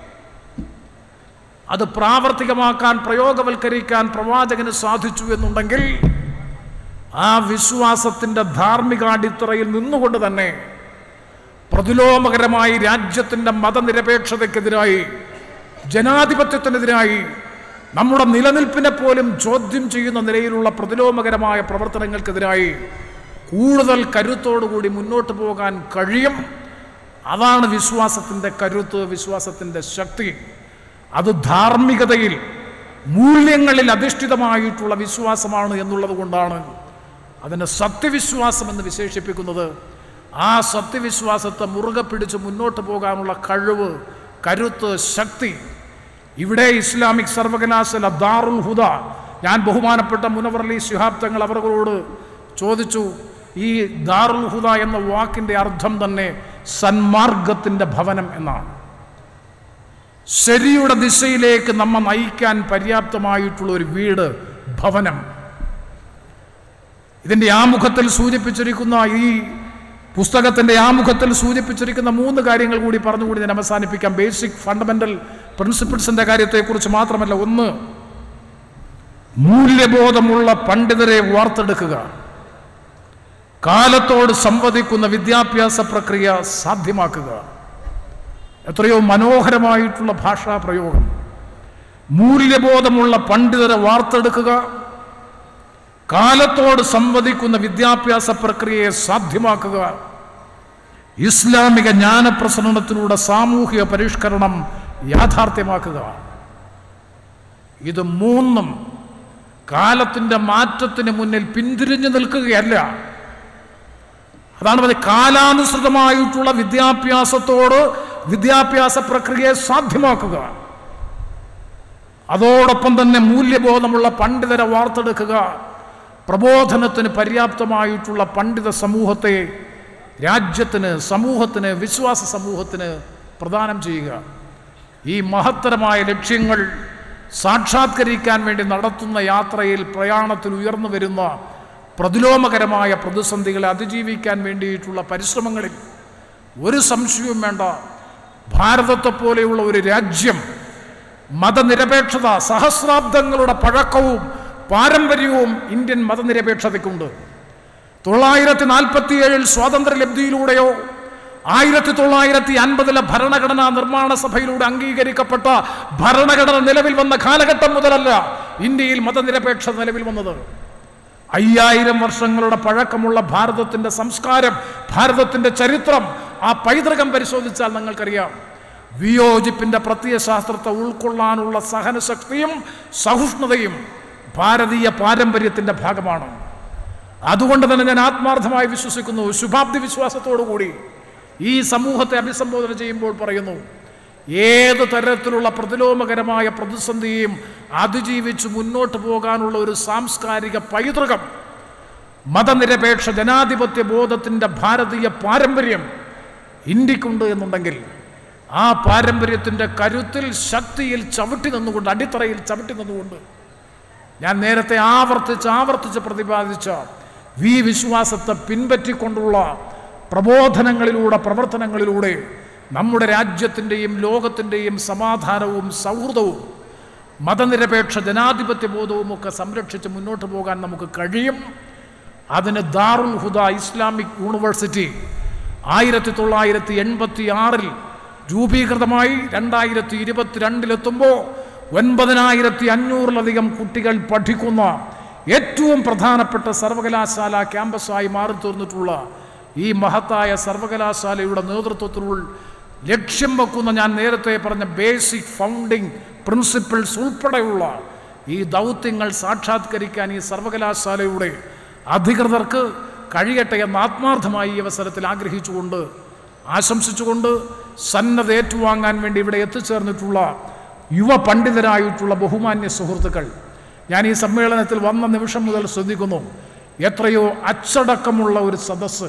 അത് പ്രാവർത്തികമാക്കാൻ പ്രയോഗവൽക്കരിക്കാൻ പ്രവാചകന് സാധിച്ചു എന്നുണ്ടെങ്കിൽ ആ വിശ്വാസത്തിൻ്റെ ധാർമ്മിക അടിത്തറയിൽ നിന്നുകൊണ്ട് തന്നെ പ്രതിലോമകരമായി രാജ്യത്തിൻ്റെ മതനിരപേക്ഷതയ്ക്കെതിരായി ജനാധിപത്യത്തിനെതിരായി നമ്മുടെ നിലനിൽപ്പിനെ പോലും ചോദ്യം ചെയ്യുന്ന നിലയിലുള്ള പ്രതിലോമകരമായ പ്രവർത്തനങ്ങൾക്കെതിരായി കൂടുതൽ കരുത്തോടുകൂടി മുന്നോട്ട് പോകാൻ കഴിയും അതാണ് വിശ്വാസത്തിൻ്റെ കരുത്ത് വിശ്വാസത്തിൻ്റെ ശക്തി അത് ധാർമ്മികതയിൽ മൂല്യങ്ങളിൽ അധിഷ്ഠിതമായിട്ടുള്ള വിശ്വാസമാണ് എന്നുള്ളത് കൊണ്ടാണ് അതിനെ സത്യവിശ്വാസം എന്ന് വിശേഷിപ്പിക്കുന്നത് ആ സത്യവിശ്വാസത്തെ മുറുകെ പിടിച്ച് മുന്നോട്ട് പോകാനുള്ള കഴിവ് കരുത്ത് ശക്തി ഇവിടെ ഇസ്ലാമിക് സർവകലാശാല ദാറുൽ ഹുദ ഞാൻ ബഹുമാനപ്പെട്ട മുനവർലി ശിഹാബ് തങ്ങൾ അവരോട് ചോദിച്ചു ഈ ദാറുൽ ഹുദ എന്ന വാക്കിൻ്റെ അർത്ഥം തന്നെ സന്മാർഗത്തിൻ്റെ ഭവനം എന്നാണ് ശരിയുടെ ദിശയിലേക്ക് നമ്മെ നയിക്കാൻ പര്യാപ്തമായിട്ടുള്ള ഒരു വീട് ഭവനം ഇതിൻ്റെ ആമുഖത്തിൽ സൂചിപ്പിച്ചിരിക്കുന്ന ഈ പുസ്തകത്തിൻ്റെ ആമുഖത്തിൽ സൂചിപ്പിച്ചിരിക്കുന്ന മൂന്ന് കാര്യങ്ങൾ കൂടി പറഞ്ഞുകൂടി ഞാൻ അവസാനിപ്പിക്കാം ബേസിക് ഫണ്ടമെൻ്റൽ പ്രിൻസിപ്പിൾസിൻ്റെ കാര്യത്തെക്കുറിച്ച് മാത്രമല്ല ഒന്ന് മൂല്യബോധമുള്ള പണ്ഡിതരെ വാർത്തെടുക്കുക കാലത്തോട് സംവദിക്കുന്ന വിദ്യാഭ്യാസ പ്രക്രിയ സാധ്യമാക്കുക എത്രയോ മനോഹരമായിട്ടുള്ള ഭാഷാ പ്രയോഗം മൂല്യബോധമുള്ള പണ്ഡിതരെ വാർത്തെടുക്കുക കാലത്തോട് സംവദിക്കുന്ന വിദ്യാഭ്യാസ പ്രക്രിയയെ സാധ്യമാക്കുക ഇസ്ലാമിക ജ്ഞാനപ്രസരണത്തിലൂടെ സാമൂഹിക പരിഷ്കരണം യാഥാർത്ഥ്യമാക്കുക ഇത് മൂന്നും കാലത്തിൻ്റെ മാറ്റത്തിന് മുന്നിൽ പിന്തിരിഞ്ഞു നിൽക്കുകയല്ല അതാണ് പറഞ്ഞത് കാലാനുസൃതമായിട്ടുള്ള വിദ്യാഭ്യാസത്തോട് വിദ്യാഭ്യാസ പ്രക്രിയയെ സാധ്യമാക്കുക അതോടൊപ്പം തന്നെ മൂല്യബോധമുള്ള പണ്ഡിതരെ വാർത്തെടുക്കുക പ്രബോധനത്തിന് പര്യാപ്തമായിട്ടുള്ള പണ്ഡിത സമൂഹത്തെ രാജ്യത്തിന് സമൂഹത്തിന് വിശ്വാസ സമൂഹത്തിന് പ്രദാനം ചെയ്യുക ഈ മഹത്തരമായ ലക്ഷ്യങ്ങൾ സാക്ഷാത്കരിക്കാൻ വേണ്ടി നടത്തുന്ന യാത്രയിൽ പ്രയാണത്തിൽ ഉയർന്നു വരുന്ന പ്രതിലോമകരമായ പ്രതിസന്ധികളെ അതിജീവിക്കാൻ വേണ്ടിയിട്ടുള്ള പരിശ്രമങ്ങളിൽ ഒരു സംശയവും വേണ്ട ഭാരതത്തെ പോലെയുള്ള ഒരു രാജ്യം മതനിരപേക്ഷത സഹസ്രാബ്ദങ്ങളുടെ പഴക്കവും പാരമ്പര്യവും ഇന്ത്യൻ മതനിരപേക്ഷതയ്ക്കുണ്ട് തൊള്ളായിരത്തി നാൽപ്പത്തി ഏഴിൽ സ്വാതന്ത്ര്യലബ്ധിയിലൂടെയോ ആയിരത്തി തൊള്ളായിരത്തി അൻപതിലെ ഭരണഘടനാ നിർമ്മാണ സഭയിലൂടെ അംഗീകരിക്കപ്പെട്ട ഭരണഘടന നിലവിൽ വന്ന കാലഘട്ടം മുതലല്ല ഇന്ത്യയിൽ മതനിരപേക്ഷത നിലവിൽ വന്നത് അയ്യായിരം വർഷങ്ങളുടെ പഴക്കമുള്ള ഭാരതത്തിൻ്റെ സംസ്കാരം ഭാരതത്തിൻ്റെ ചരിത്രം ആ പൈതൃകം പരിശോധിച്ചാൽ നിങ്ങൾക്കറിയാം വിയോജിപ്പിൻ്റെ പ്രത്യയശാസ്ത്രത്തെ ഉൾക്കൊള്ളാനുള്ള സഹനശക്തിയും സഹിഷ്ണുതയും ഭാരതീയ പാരമ്പര്യത്തിൻ്റെ ഭാഗമാണ് അതുകൊണ്ട് തന്നെ ഞാൻ ആത്മാർത്ഥമായി വിശ്വസിക്കുന്നു ശുഭാബ്ദി വിശ്വാസത്തോടുകൂടി ഈ സമൂഹത്തെ അഭിസംബോധന ചെയ്യുമ്പോൾ പറയുന്നു ഏത് തരത്തിലുള്ള പ്രതിലോമകരമായ പ്രതിസന്ധിയും അതിജീവിച്ച് മുന്നോട്ട് പോകാനുള്ള ഒരു സാംസ്കാരിക പൈതൃകം മതനിരപേക്ഷ ജനാധിപത്യ ബോധത്തിൻ്റെ ഭാരതീയ പാരമ്പര്യം ഇന്ത്യക്കുണ്ട് എന്നുണ്ടെങ്കിൽ ആ പാരമ്പര്യത്തിൻ്റെ കരുത്തിൽ ശക്തിയിൽ ചവിട്ടി നിന്നുകൊണ്ട് അടിത്തറയിൽ ചവിട്ടി നിന്നുകൊണ്ട് ഞാൻ നേരത്തെ ആവർത്തിച്ച് ആവർത്തിച്ച് പ്രതിപാദിച്ച ഈ വിശ്വാസത്തെ പിൻപറ്റിക്കൊണ്ടുള്ള പ്രബോധനങ്ങളിലൂടെ പ്രവർത്തനങ്ങളിലൂടെ നമ്മുടെ രാജ്യത്തിൻ്റെയും ലോകത്തിൻ്റെയും സമാധാനവും സൗഹൃദവും മതനിരപേക്ഷ ജനാധിപത്യ ബോധവും ഒക്കെ സംരക്ഷിച്ച് മുന്നോട്ട് പോകാൻ നമുക്ക് കഴിയും അതിന് ദാറുൽ ഹുദ ഇസ്ലാമിക് യൂണിവേഴ്സിറ്റി ആയിരത്തി തൊള്ളായിരത്തി എൺപത്തി ആറിൽ രൂപീകൃതമായി രണ്ടായിരത്തി ഇരുപത്തിരണ്ടിലെത്തുമ്പോൾ ഒൻപതിനായിരത്തി അഞ്ഞൂറിലധികം കുട്ടികൾ പഠിക്കുന്ന ഏറ്റവും പ്രധാനപ്പെട്ട സർവകലാശാല ക്യാമ്പസായി മാറി തീർന്നിട്ടുള്ള ഈ മഹത്തായ സർവകലാശാലയുടെ നേതൃത്വത്തിലുള്ള ലക്ഷ്യം വെക്കുന്ന ഞാൻ നേരത്തെ പറഞ്ഞ ബേസിക് ഫൗണ്ടിങ് പ്രിൻസിപ്പിൾസ് ഉൾപ്പെടെയുള്ള ഈ ദൗത്യങ്ങൾ സാക്ഷാത്കരിക്കാൻ ഈ സർവകലാശാലയുടെ അധികൃതർക്ക് കഴിയട്ടെ എന്ന് ആത്മാർത്ഥമായി ഈ അവസരത്തിൽ ആഗ്രഹിച്ചുകൊണ്ട് ആശംസിച്ചുകൊണ്ട് സന്നദ്ധ ഏറ്റുവാങ്ങാൻ വേണ്ടി ഇവിടെ എത്തിച്ചേർന്നിട്ടുള്ള യുവ പണ്ഡിതരായിട്ടുള്ള ബഹുമാന്യ സുഹൃത്തുക്കൾ ഞാൻ ഈ സമ്മേളനത്തിൽ വന്ന നിമിഷം മുതൽ ശ്രദ്ധിക്കുന്നു എത്രയോ അച്ചടക്കമുള്ള ഒരു സദസ്സ്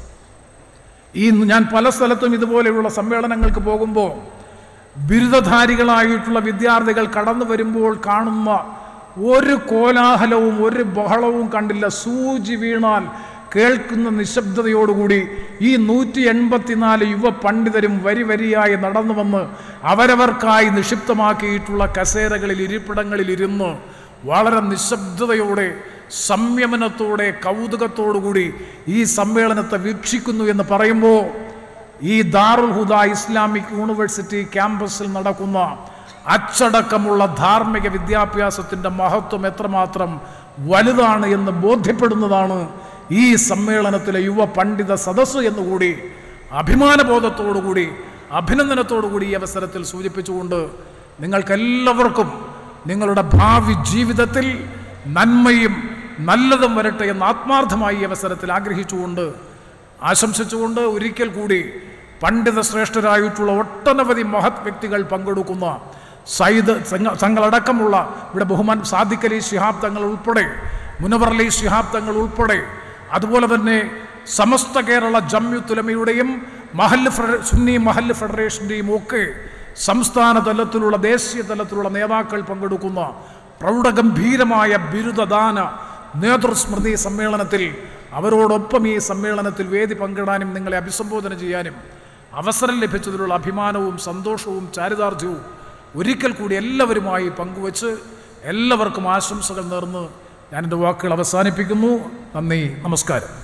ഈ ഞാൻ പല സ്ഥലത്തും ഇതുപോലെയുള്ള സമ്മേളനങ്ങൾക്ക് പോകുമ്പോൾ ബിരുദധാരികളായിട്ടുള്ള വിദ്യാർത്ഥികൾ കടന്നു വരുമ്പോൾ കാണുന്ന ഒരു കോലാഹലവും ഒരു ബഹളവും കണ്ടില്ല സൂചി വീണാൽ കേൾക്കുന്ന നിശബ്ദതയോടുകൂടി ഈ നൂറ്റി എൺപത്തിനാല് യുവ പണ്ഡിതരും വരി വരിയായി നടന്നു വന്ന് അവരവർക്കായി നിക്ഷിപ്തമാക്കിയിട്ടുള്ള കസേരകളിൽ ഇരിപ്പിടങ്ങളിൽ ഇരുന്ന് വളരെ നിശബ്ദതയോടെ സംയമനത്തോടെ കൗതുകത്തോടുകൂടി ഈ സമ്മേളനത്തെ വീക്ഷിക്കുന്നു എന്ന് പറയുമ്പോൾ ഈ ദാറുൽ ഹുദ ഇസ്ലാമിക് യൂണിവേഴ്സിറ്റി ക്യാമ്പസിൽ നടക്കുന്ന അച്ചടക്കമുള്ള ധാർമ്മിക വിദ്യാഭ്യാസത്തിൻ്റെ മഹത്വം എത്രമാത്രം വലുതാണ് എന്ന് ബോധ്യപ്പെടുന്നതാണ് ഈ സമ്മേളനത്തിലെ യുവ പണ്ഡിത സദസ്സ് എന്നുകൂടി അഭിമാനബോധത്തോടുകൂടി അഭിനന്ദനത്തോടുകൂടി ഈ അവസരത്തിൽ സൂചിപ്പിച്ചുകൊണ്ട് നിങ്ങൾക്കെല്ലാവർക്കും നിങ്ങളുടെ ഭാവി ജീവിതത്തിൽ നന്മയും നല്ലതും വരട്ടെ എന്ന് ആത്മാർത്ഥമായി ഈ അവസരത്തിൽ ആഗ്രഹിച്ചുകൊണ്ട് ആശംസിച്ചുകൊണ്ട് ഒരിക്കൽ കൂടി പണ്ഡിത ശ്രേഷ്ഠരായിട്ടുള്ള ഒട്ടനവധി മഹത് വ്യക്തികൾ പങ്കെടുക്കുന്ന സയ്യിദ് സംഘ- സംഘങ്ങളടക്കമുള്ള ഇവിടെ ബഹുമാൻ സാദിഖ് അലി ശിഹാബ് തങ്ങൾ ഉൾപ്പെടെ മുനവർ അലി ശിഹാബ് തങ്ങൾ ഉൾപ്പെടെ അതുപോലെ തന്നെ സമസ്ത കേരള ജമ്യുത്തുലമയുടെയും മഹല്ല് ഫെഡ- സുന്നി മഹല്ല് ഫെഡറേഷൻ്റെയും ഒക്കെ സംസ്ഥാന തലത്തിലുള്ള ദേശീയ തലത്തിലുള്ള നേതാക്കൾ പങ്കെടുക്കുന്ന പ്രൗഢഗംഭീരമായ ബിരുദദാന നേതൃസ്മൃതി സമ്മേളനത്തിൽ അവരോടൊപ്പം ഈ സമ്മേളനത്തിൽ വേദി പങ്കിടാനും നിങ്ങളെ അഭിസംബോധന ചെയ്യാനും അവസരം ലഭിച്ചതിലുള്ള അഭിമാനവും സന്തോഷവും ചാരിതാർത്ഥ്യവും ഒരിക്കൽ കൂടി എല്ലാവരുമായി പങ്കുവച്ച് എല്ലാവർക്കും ആശംസകൾ നേർന്ന് ഞാൻ എൻ്റെ വാക്കുകൾ അവസാനിപ്പിക്കുന്നു നന്ദി നമസ്കാരം